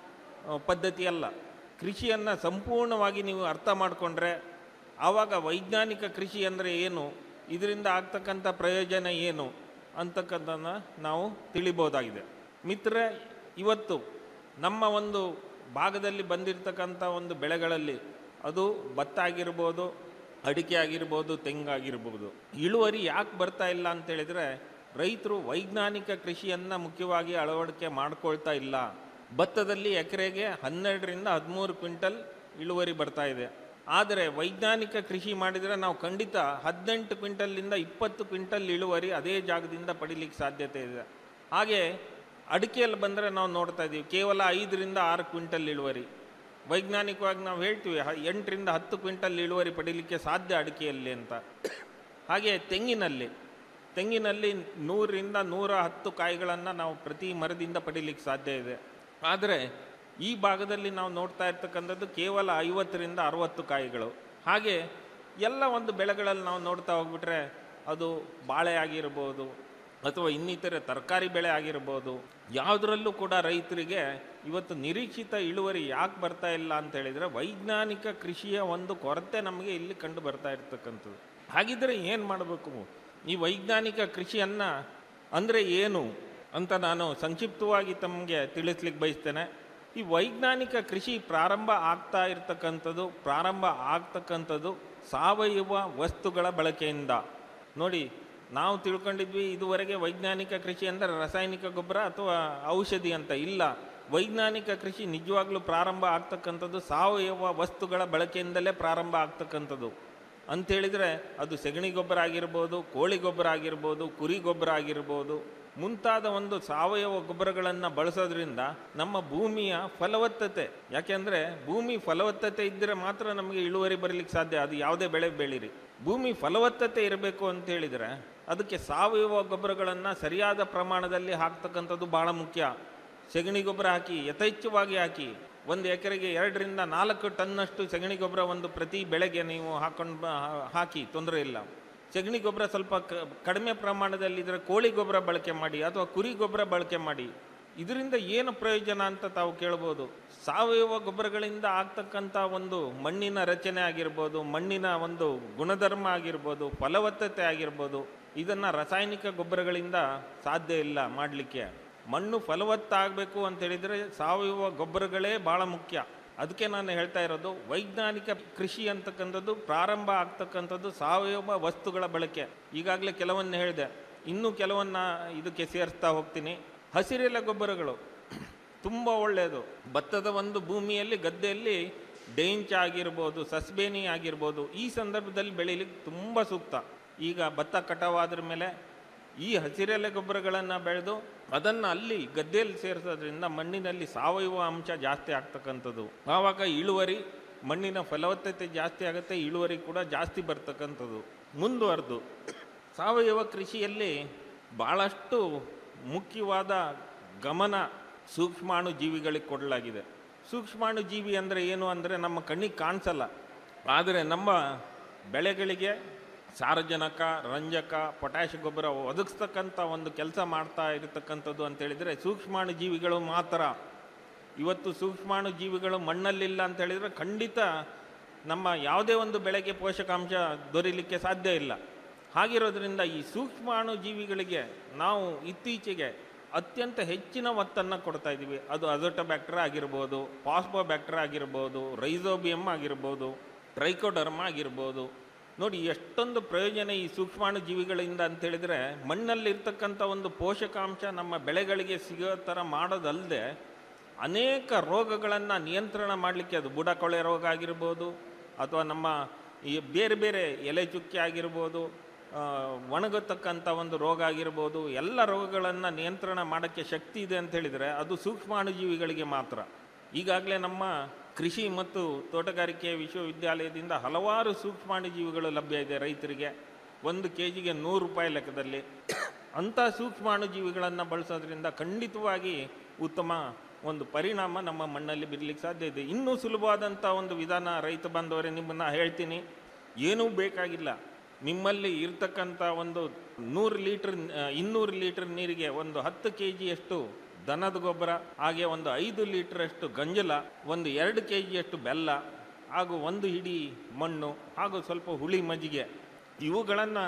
S14: ಆ, ಪದ್ಧತಿ ಅಲ್ಲ ಕೃಷಿಯನ್ನು ಸಂಪೂರ್ಣವಾಗಿ ನೀವು ಅರ್ಥ ಮಾಡಿಕೊಂಡ್ರೆ ಆವಾಗ ವೈಜ್ಞಾನಿಕ ಕೃಷಿ ಅಂದರೆ ಏನು ಇದರಿಂದ ಆಗ್ತಕ್ಕಂಥ ಪ್ರಯೋಜನ ಏನು ಅಂತಕ್ಕಂಥದ್ದನ್ನು ನಾವು ತಿಳಿಬೋದಾಗಿದೆ ಮಿತ್ರರೆ ಇವತ್ತು ನಮ್ಮ ಒಂದು ಭಾಗದಲ್ಲಿ ಬಂದಿರತಕ್ಕಂಥ ಒಂದು ಬೆಳೆಗಳಲ್ಲಿ ಅದು ಭತ್ತ ಆಗಿರ್ಬೋದು ಅಡಿಕೆ ಆಗಿರ್ಬೋದು ತೆಂಗಾಗಿರ್ಬೋದು ಇಳುವರಿ ಯಾಕೆ ಬರ್ತಾ ಇಲ್ಲ ಅಂತ ಹೇಳಿದರೆ ರೈತರು ವೈಜ್ಞಾನಿಕ ಕೃಷಿಯನ್ನು ಮುಖ್ಯವಾಗಿ ಅಳವಡಿಕೆ ಮಾಡ್ಕೊಳ್ತಾ ಇಲ್ಲ ಭತ್ತದಲ್ಲಿ ಎಕರೆಗೆ ಹನ್ನೆರಡರಿಂದ ಹದಿಮೂರು ಕ್ವಿಂಟಲ್ ಇಳುವರಿ ಬರ್ತಾ ಇದೆ ಆದರೆ ವೈಜ್ಞಾನಿಕ ಕೃಷಿ ಮಾಡಿದರೆ ನಾವು ಖಂಡಿತ ಹದಿನೆಂಟು ಕ್ವಿಂಟಲ್ನಿಂದ ಇಪ್ಪತ್ತು ಕ್ವಿಂಟಲ್ ಇಳುವರಿ ಅದೇ ಜಾಗದಿಂದ ಪಡಿಲಿಕ್ಕೆ ಸಾಧ್ಯತೆ ಇದೆ ಹಾಗೆ ಅಡಿಕೆಯಲ್ಲಿ ಬಂದರೆ ನಾವು ನೋಡ್ತಾ ಇದ್ದೀವಿ ಕೇವಲ ಐದರಿಂದ ಆರು ಕ್ವಿಂಟಲ್ ಇಳುವರಿ ವೈಜ್ಞಾನಿಕವಾಗಿ ನಾವು ಹೇಳ್ತೀವಿ ಹ- ಎಂಟರಿಂದ ಹತ್ತು ಕ್ವಿಂಟಲ್ ಇಳುವರಿ ಪಡೀಲಿಕ್ಕೆ ಸಾಧ್ಯ ಅಡಿಕೆಯಲ್ಲಿ ಅಂತ ಹಾಗೆ ತೆಂಗಿನಲ್ಲಿ ತೆಂಗಿನಲ್ಲಿ ನೂರರಿಂದ ನೂರ ಹತ್ತು ಕಾಯಿಗಳನ್ನು ನಾವು ಪ್ರತಿ ಮರದಿಂದ ಪಡೀಲಿಕ್ಕೆ ಸಾಧ್ಯ ಇದೆ ಆದರೆ ಈ ಭಾಗದಲ್ಲಿ ನಾವು ನೋಡ್ತಾ ಇರ್ತಕ್ಕಂಥದ್ದು ಕೇವಲ ಐವತ್ತರಿಂದ ಅರವತ್ತು ಕಾಯಿಗಳು ಹಾಗೆ ಎಲ್ಲ ಒಂದು ಬೆಳೆಗಳಲ್ಲಿ ನಾವು ನೋಡ್ತಾ ಹೋಗ್ಬಿಟ್ರೆ ಅದು ಬಾಳೆ ಆಗಿರ್ಬೋದು ಅಥವಾ ಇನ್ನಿತರೆ ತರಕಾರಿ ಬೆಳೆ ಆಗಿರ್ಬೋದು ಯಾವುದರಲ್ಲೂ ಕೂಡ ರೈತರಿಗೆ ಇವತ್ತು ನಿರೀಕ್ಷಿತ ಇಳುವರಿ ಯಾಕೆ ಬರ್ತಾ ಇಲ್ಲ ಅಂತ ಹೇಳಿದರೆ ವೈಜ್ಞಾನಿಕ ಕೃಷಿಯ ಒಂದು ಕೊರತೆ ನಮಗೆ ಇಲ್ಲಿ ಕಂಡು ಬರ್ತಾ ಇರ್ತಕ್ಕಂಥದ್ದು ಹಾಗಿದ್ರೆ ಏನು ಮಾಡಬೇಕು ಈ ವೈಜ್ಞಾನಿಕ ಕೃಷಿಯನ್ನು ಅಂದರೆ ಏನು ಅಂತ ನಾನು ಸಂಕ್ಷಿಪ್ತವಾಗಿ ತಮಗೆ ತಿಳಿಸ್ಲಿಕ್ಕೆ ಬಯಸ್ತೇನೆ ಈ ವೈಜ್ಞಾನಿಕ ಕೃಷಿ ಪ್ರಾರಂಭ ಆಗ್ತಾ ಇರ್ತಕ್ಕಂಥದ್ದು ಪ್ರಾರಂಭ ಆಗ್ತಕ್ಕಂಥದ್ದು ಸಾವಯವ ವಸ್ತುಗಳ ಬಳಕೆಯಿಂದ ನೋಡಿ ನಾವು ತಿಳ್ಕೊಂಡಿದ್ವಿ ಇದುವರೆಗೆ ವೈಜ್ಞಾನಿಕ ಕೃಷಿ ಅಂದರೆ ರಾಸಾಯನಿಕ ಗೊಬ್ಬರ ಅಥವಾ ಔಷಧಿ ಅಂತ ಇಲ್ಲ ವೈಜ್ಞಾನಿಕ ಕೃಷಿ ನಿಜವಾಗ್ಲೂ ಪ್ರಾರಂಭ ಆಗ್ತಕ್ಕಂಥದ್ದು ಸಾವಯವ ವಸ್ತುಗಳ ಬಳಕೆಯಿಂದಲೇ ಪ್ರಾರಂಭ ಆಗ್ತಕ್ಕಂಥದ್ದು ಅಂಥೇಳಿದರೆ ಅದು ಸಗಣಿ ಗೊಬ್ಬರ ಆಗಿರ್ಬೋದು ಕೋಳಿ ಗೊಬ್ಬರ ಆಗಿರ್ಬೋದು ಕುರಿ ಗೊಬ್ಬರ ಆಗಿರ್ಬೋದು ಮುಂತಾದ ಒಂದು ಸಾವಯವ ಗೊಬ್ಬರಗಳನ್ನು ಬಳಸೋದ್ರಿಂದ ನಮ್ಮ ಭೂಮಿಯ ಫಲವತ್ತತೆ ಯಾಕೆಂದರೆ ಭೂಮಿ ಫಲವತ್ತತೆ ಇದ್ದರೆ ಮಾತ್ರ ನಮಗೆ ಇಳುವರಿ ಬರಲಿಕ್ಕೆ ಸಾಧ್ಯ ಅದು ಯಾವುದೇ ಬೆಳೆ ಬೆಳೀರಿ ಭೂಮಿ ಫಲವತ್ತತೆ ಇರಬೇಕು ಅಂತ ಹೇಳಿದರೆ ಅದಕ್ಕೆ ಸಾವಯವ ಗೊಬ್ಬರಗಳನ್ನು ಸರಿಯಾದ ಪ್ರಮಾಣದಲ್ಲಿ ಹಾಕ್ತಕ್ಕಂಥದ್ದು ಬಹಳ ಮುಖ್ಯ ಸಗಣಿ ಗೊಬ್ಬರ ಹಾಕಿ ಯಥೇಚ್ಛವಾಗಿ ಹಾಕಿ ಒಂದು ಎಕರೆಗೆ ಎರಡರಿಂದ ನಾಲ್ಕು ಟನ್ನಷ್ಟು ಸಗಣಿ ಗೊಬ್ಬರ ಒಂದು ಪ್ರತಿ ಬೆಳೆಗೆ ನೀವು ಹಾಕೊಂಡು ಬ- ಹಾ- ಹಾಕಿ ತೊಂದರೆ ಇಲ್ಲ ಸಗಣಿ ಗೊಬ್ಬರ ಸ್ವಲ್ಪ ಕ ಕಡಿಮೆ ಪ್ರಮಾಣದಲ್ಲಿದ್ದರೆ ಕೋಳಿ ಗೊಬ್ಬರ ಬಳಕೆ ಮಾಡಿ ಅಥವಾ ಕುರಿ ಗೊಬ್ಬರ ಬಳಕೆ ಮಾಡಿ ಇದರಿಂದ ಏನು ಪ್ರಯೋಜನ ಅಂತ ತಾವು ಕೇಳ್ಬೋದು ಸಾವಯವ ಗೊಬ್ಬರಗಳಿಂದ ಆಗ್ತಕ್ಕಂಥ ಒಂದು ಮಣ್ಣಿನ ರಚನೆ ಆಗಿರ್ಬೋದು ಮಣ್ಣಿನ ಒಂದು ಗುಣಧರ್ಮ ಆಗಿರ್ಬೋದು ಫಲವತ್ತತೆ ಆಗಿರ್ಬೋದು ಇದನ್ನು ರಾಸಾಯನಿಕ ಗೊಬ್ಬರಗಳಿಂದ ಸಾಧ್ಯ ಇಲ್ಲ ಮಾಡಲಿಕ್ಕೆ ಮಣ್ಣು ಫಲವತ್ತಾಗಬೇಕು ಅಂತ ಹೇಳಿದರೆ ಸಾವಯವ ಗೊಬ್ಬರಗಳೇ ಭಾಳ ಮುಖ್ಯ ಅದಕ್ಕೆ ನಾನು ಹೇಳ್ತಾ ಇರೋದು ವೈಜ್ಞಾನಿಕ ಕೃಷಿ ಅಂತಕ್ಕಂಥದ್ದು ಪ್ರಾರಂಭ ಆಗ್ತಕ್ಕಂಥದ್ದು ಸಾವಯವ ವಸ್ತುಗಳ ಬಳಕೆ ಈಗಾಗಲೇ ಕೆಲವನ್ನ ಹೇಳಿದೆ ಇನ್ನೂ ಕೆಲವನ್ನ ಇದಕ್ಕೆ ಸೇರಿಸ್ತಾ ಹೋಗ್ತೀನಿ ಹಸಿರೆಲೆ ಗೊಬ್ಬರಗಳು ತುಂಬ ಒಳ್ಳೆಯದು ಭತ್ತದ ಒಂದು ಭೂಮಿಯಲ್ಲಿ ಗದ್ದೆಯಲ್ಲಿ ಡೇಂಚ ಆಗಿರ್ಬೋದು ಸಸ್ಬೇನಿ ಆಗಿರ್ಬೋದು ಈ ಸಂದರ್ಭದಲ್ಲಿ ಬೆಳೀಲಿಕ್ಕೆ ತುಂಬ ಸೂಕ್ತ ಈಗ ಭತ್ತ ಕಟಾವಾದ್ರ ಮೇಲೆ ಈ ಹಸಿರೆಲೆ ಗೊಬ್ಬರಗಳನ್ನು ಬೆಳೆದು ಅದನ್ನು ಅಲ್ಲಿ ಗದ್ದೆಯಲ್ಲಿ ಸೇರಿಸೋದ್ರಿಂದ ಮಣ್ಣಿನಲ್ಲಿ ಸಾವಯವ ಅಂಶ ಜಾಸ್ತಿ ಆಗ್ತಕ್ಕಂಥದ್ದು ಆವಾಗ ಇಳುವರಿ ಮಣ್ಣಿನ ಫಲವತ್ತತೆ ಜಾಸ್ತಿ ಆಗುತ್ತೆ ಇಳುವರಿ ಕೂಡ ಜಾಸ್ತಿ ಬರ್ತಕ್ಕಂಥದ್ದು ಮುಂದುವರೆದು ಸಾವಯವ ಕೃಷಿಯಲ್ಲಿ ಭಾಳಷ್ಟು ಮುಖ್ಯವಾದ ಗಮನ ಸೂಕ್ಷ್ಮಾಣು ಜೀವಿಗಳಿಗೆ ಕೊಡಲಾಗಿದೆ ಸೂಕ್ಷ್ಮಾಣು ಜೀವಿ ಅಂದರೆ ಏನು ಅಂದರೆ ನಮ್ಮ ಕಣ್ಣಿಗೆ ಕಾಣಿಸಲ್ಲ ಆದರೆ ನಮ್ಮ ಬೆಳೆಗಳಿಗೆ ಸಾರಜನಕ ರಂಜಕ ಪೊಟ್ಯಾಷ್ ಗೊಬ್ಬರ ಒದಗಿಸ್ತಕ್ಕಂಥ ಒಂದು ಕೆಲಸ ಮಾಡ್ತಾ ಇರತಕ್ಕಂಥದ್ದು ಅಂತೇಳಿದರೆ ಸೂಕ್ಷ್ಮಾಣು ಜೀವಿಗಳು ಮಾತ್ರ ಇವತ್ತು ಸೂಕ್ಷ್ಮಾಣು ಜೀವಿಗಳು ಮಣ್ಣಲ್ಲಿಲ್ಲ ಅಂತ ಹೇಳಿದರೆ ಖಂಡಿತ ನಮ್ಮ ಯಾವುದೇ ಒಂದು ಬೆಳೆಗೆ ಪೋಷಕಾಂಶ ದೊರೀಲಿಕ್ಕೆ ಸಾಧ್ಯ ಇಲ್ಲ ಹಾಗಿರೋದ್ರಿಂದ ಈ ಸೂಕ್ಷ್ಮಾಣು ಜೀವಿಗಳಿಗೆ ನಾವು ಇತ್ತೀಚೆಗೆ ಅತ್ಯಂತ ಹೆಚ್ಚಿನ ಒತ್ತನ್ನು ಕೊಡ್ತಾ ಇದ್ದೀವಿ ಅದು ಅಜೋಟೋಬ್ಯಾಕ್ಟರ್ ಆಗಿರ್ಬೋದು ಪಾಸ್ಬೋಬ್ಯಾಕ್ಟರ್ ಆಗಿರ್ಬೋದು ರೈಸೋಬಿಯಮ್ ಆಗಿರ್ಬೋದು ಟ್ರೈಕೋಡರ್ಮ ಆಗಿರ್ಬೋದು ನೋಡಿ ಎಷ್ಟೊಂದು ಪ್ರಯೋಜನ ಈ ಸೂಕ್ಷ್ಮಾಣು ಜೀವಿಗಳಿಂದ ಅಂತ ಹೇಳಿದರೆ ಮಣ್ಣಲ್ಲಿರ್ತಕ್ಕಂಥ ಒಂದು ಪೋಷಕಾಂಶ ನಮ್ಮ ಬೆಳೆಗಳಿಗೆ ಸಿಗೋ ಥರ ಮಾಡೋದಲ್ಲದೆ ಅನೇಕ ರೋಗಗಳನ್ನು ನಿಯಂತ್ರಣ ಮಾಡಲಿಕ್ಕೆ ಅದು ಬುಡಕೊಳೆ ರೋಗ ಆಗಿರ್ಬೋದು ಅಥವಾ ನಮ್ಮ ಈ ಬೇರೆ ಬೇರೆ ಎಲೆ ಚುಕ್ಕೆ ಆಗಿರ್ಬೋದು ಆ, ಒಣಗತಕ್ಕಂಥ ಒಂದು ರೋಗ ಆಗಿರ್ಬೋದು ಎಲ್ಲ ರೋಗಗಳನ್ನು ನಿಯಂತ್ರಣ ಮಾಡೋಕ್ಕೆ ಶಕ್ತಿ ಇದೆ ಅಂತ ಹೇಳಿದರೆ ಅದು ಸೂಕ್ಷ್ಮಾಣುಜೀವಿಗಳಿಗೆ ಮಾತ್ರ ಈಗಾಗಲೇ ನಮ್ಮ ಕೃಷಿ ಮತ್ತು ತೋಟಗಾರಿಕೆ ವಿಶ್ವವಿದ್ಯಾಲಯದಿಂದ ಹಲವಾರು ಸೂಕ್ಷ್ಮಾಣುಜೀವಿಗಳು ಲಭ್ಯ ಇದೆ ರೈತರಿಗೆ ಒಂದು ಕೆ ಜಿಗೆ ನೂರು ರೂಪಾಯಿ ಲೆಕ್ಕದಲ್ಲಿ ಅಂಥ ಸೂಕ್ಷ್ಮಾಣುಜೀವಿಗಳನ್ನು ಬಳಸೋದ್ರಿಂದ ಖಂಡಿತವಾಗಿ ಉತ್ತಮ ಒಂದು ಪರಿಣಾಮ ನಮ್ಮ ಮಣ್ಣಲ್ಲಿ ಬಿಡಲಿಕ್ಕೆ ಸಾಧ್ಯ ಇದೆ ಇನ್ನೂ ಸುಲಭವಾದಂಥ ಒಂದು ವಿಧಾನ ರೈತ ಬಾಂಧವರೇ ನಿಮ್ಮನ್ನು ಹೇಳ್ತೀನಿ ಏನೂ ಬೇಕಾಗಿಲ್ಲ ನಿಮ್ಮಲ್ಲಿ ಇರ್ತಕ್ಕಂಥ ಒಂದು ನೂರು ಲೀಟ್ರ್ ಇನ್ನೂರು ಲೀಟ್ರ್ ನೀರಿಗೆ ಒಂದು ಹತ್ತು ಕೆ ಜಿಯಷ್ಟು ದನದ ಗೊಬ್ಬರ ಹಾಗೆ ಒಂದು ಐದು ಲೀಟ್ರಷ್ಟು ಗಂಜಲ ಒಂದು ಎರಡು ಕೆ ಜಿಯಷ್ಟು ಬೆಲ್ಲ ಹಾಗೂ ಒಂದು ಹಿಡಿ ಮಣ್ಣು ಹಾಗೂ ಸ್ವಲ್ಪ ಹುಳಿ ಮಜ್ಜಿಗೆ ಇವುಗಳನ್ನು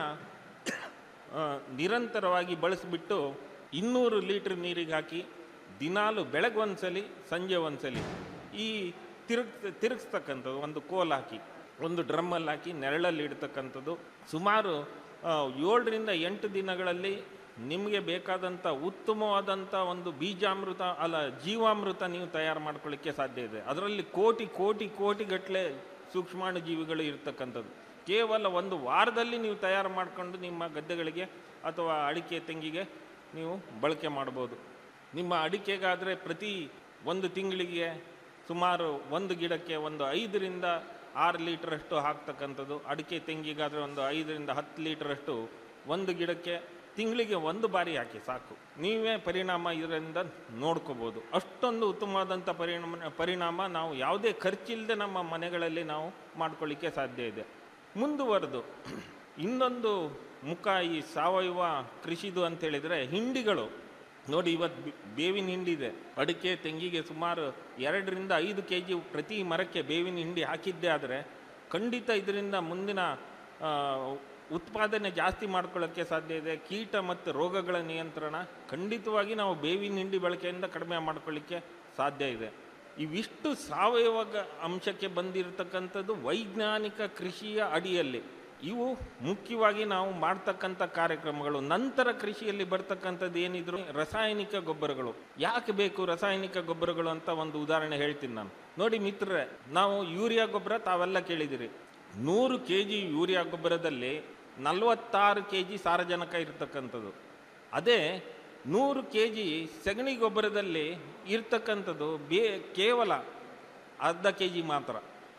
S14: ನಿರಂತರವಾಗಿ ಬಳಸಿಬಿಟ್ಟು ಇನ್ನೂರು ಲೀಟ್ರ್ ನೀರಿಗೆ ಹಾಕಿ ದಿನಾಲು ಬೆಳಗ್ಗೆ ಒಂದ್ಸಲಿ ಸಂಜೆ ಒಂದ್ಸಲಿ ಈ ತಿರುಗ್ ತಿರುಗಿಸ್ತಕ್ಕಂಥದ್ದು ಒಂದು ಕೋಲ್ ಹಾಕಿ ಒಂದು ಡ್ರಮ್ಮಲ್ಲಿ ಹಾಕಿ ನೆರಳಲ್ಲಿ ಇಡ್ತಕ್ಕಂಥದ್ದು ಸುಮಾರು ಆ, ಏಳರಿಂದ ಎಂಟು ದಿನಗಳಲ್ಲಿ ನಿಮಗೆ ಬೇಕಾದಂಥ ಉತ್ತಮವಾದಂಥ ಒಂದು ಬೀಜಾಮೃತ ಅಲ್ಲ ಜೀವಾಮೃತ ನೀವು ತಯಾರು ಮಾಡ್ಕೊಳ್ಳಿಕ್ಕೆ ಸಾಧ್ಯ ಇದೆ ಅದರಲ್ಲಿ ಕೋಟಿ ಕೋಟಿ ಕೋಟಿಗಟ್ಟಲೆ ಸೂಕ್ಷ್ಮಾಣು ಜೀವಿಗಳು ಇರ್ತಕ್ಕಂಥದ್ದು ಕೇವಲ ಒಂದು ವಾರದಲ್ಲಿ ನೀವು ತಯಾರು ಮಾಡಿಕೊಂಡು ನಿಮ್ಮ ಗದ್ದೆಗಳಿಗೆ ಅಥವಾ ಅಡಿಕೆ ತೆಂಗಿಗೆ ನೀವು ಬಳಕೆ ಮಾಡ್ಬೋದು ನಿಮ್ಮ ಅಡಿಕೆಗಾದರೆ ಪ್ರತಿ ಒಂದು ತಿಂಗಳಿಗೆ ಸುಮಾರು ಒಂದು ಗಿಡಕ್ಕೆ ಒಂದು ಐದರಿಂದ ಆರು ಲೀಟ್ರಷ್ಟು ಹಾಕ್ತಕ್ಕಂಥದ್ದು ಅಡಿಕೆ ತೆಂಗಿಗಾದರೆ ಒಂದು ಐದರಿಂದ ಹತ್ತು ಲೀಟ್ರಷ್ಟು ಒಂದು ಗಿಡಕ್ಕೆ ತಿಂಗಳಿಗೆ ಒಂದು ಬಾರಿ ಹಾಕಿ ಸಾಕು ನೀವೇ ಪರಿಣಾಮ ಇದರಿಂದ ನೋಡ್ಕೋಬೋದು ಅಷ್ಟೊಂದು ಉತ್ತಮವಾದಂಥ ಪರಿಣಾಮ ಪರಿಣಾಮ ನಾವು ಯಾವುದೇ ಖರ್ಚಿಲ್ಲದೆ ನಮ್ಮ ಮನೆಗಳಲ್ಲಿ ನಾವು ಮಾಡ್ಕೊಳ್ಳಿಕ್ಕೆ ಸಾಧ್ಯ ಇದೆ ಮುಂದುವರೆದು ಇನ್ನೊಂದು ಮುಖ ಈ ಸಾವಯವ ಕೃಷಿದು ಅಂತ ಹೇಳಿದರೆ ಹಿಂಡಿಗಳು ನೋಡಿ ಇವತ್ತು ಬಿ- ಬೇವಿನ ಹಿಂಡಿ ಇದೆ ಅಡಿಕೆ ತೆಂಗಿಗೆ ಸುಮಾರು ಎರಡರಿಂದ ಐದು ಕೆ ಜಿ ಪ್ರತಿ ಮರಕ್ಕೆ ಬೇವಿನ ಹಿಂಡಿ ಹಾಕಿದ್ದೇ ಆದರೆ ಖಂಡಿತ ಇದರಿಂದ ಮುಂದಿನ ಆ, ಉತ್ಪಾದನೆ ಜಾಸ್ತಿ ಮಾಡ್ಕೊಳ್ಳೋಕ್ಕೆ ಸಾಧ್ಯ ಇದೆ ಕೀಟ ಮತ್ತು ರೋಗಗಳ ನಿಯಂತ್ರಣ ಖಂಡಿತವಾಗಿ ನಾವು ಬೇವಿನ ಹಿಂಡಿ ಬಳಕೆಯಿಂದ ಕಡಿಮೆ ಮಾಡ್ಕೊಳ್ಳಿಕ್ಕೆ ಸಾಧ್ಯ ಇದೆ ಇವಿಷ್ಟು ಸಾವಯವ ಗ- ಅಂಶಕ್ಕೆ ಬಂದಿರತಕ್ಕಂಥದ್ದು ವೈಜ್ಞಾನಿಕ ಕೃಷಿಯ ಅಡಿಯಲ್ಲಿ ಇವು ಮುಖ್ಯವಾಗಿ ನಾವು ಮಾಡ್ತಕ್ಕಂಥ ಕಾರ್ಯಕ್ರಮಗಳು ನಂತರ ಕೃಷಿಯಲ್ಲಿ ಬರ್ತಕ್ಕಂಥದ್ದು ಏನಿದ್ರು ರಾಸಾಯನಿಕ ಗೊಬ್ಬರಗಳು ಯಾಕೆ ಬೇಕು ರಾಸಾಯನಿಕ ಗೊಬ್ಬರಗಳು ಅಂತ ಒಂದು ಉದಾಹರಣೆ ಹೇಳ್ತೀನಿ ನಾನು ನೋಡಿ ಮಿತ್ರರೇ ನಾವು ಯೂರಿಯಾ ಗೊಬ್ಬರ ತಾವೆಲ್ಲ ಕೇಳಿದಿರಿ ನೂರು ಕೆ ಜಿ ಯೂರಿಯಾ ಗೊಬ್ಬರದಲ್ಲಿ ನಲವತ್ತಾರು ಕೆ ಜಿ ಸಾರಜನಕ ಇರ್ತಕ್ಕಂಥದ್ದು ಅದೇ ನೂರು ಕೆ ಜಿ ಸಗಣಿ ಗೊಬ್ಬರದಲ್ಲಿ ಇರ್ತಕ್ಕಂಥದ್ದು ಬೇ ಕೇವಲ ಅರ್ಧ ಕೆ ಜಿ ಮಾತ್ರ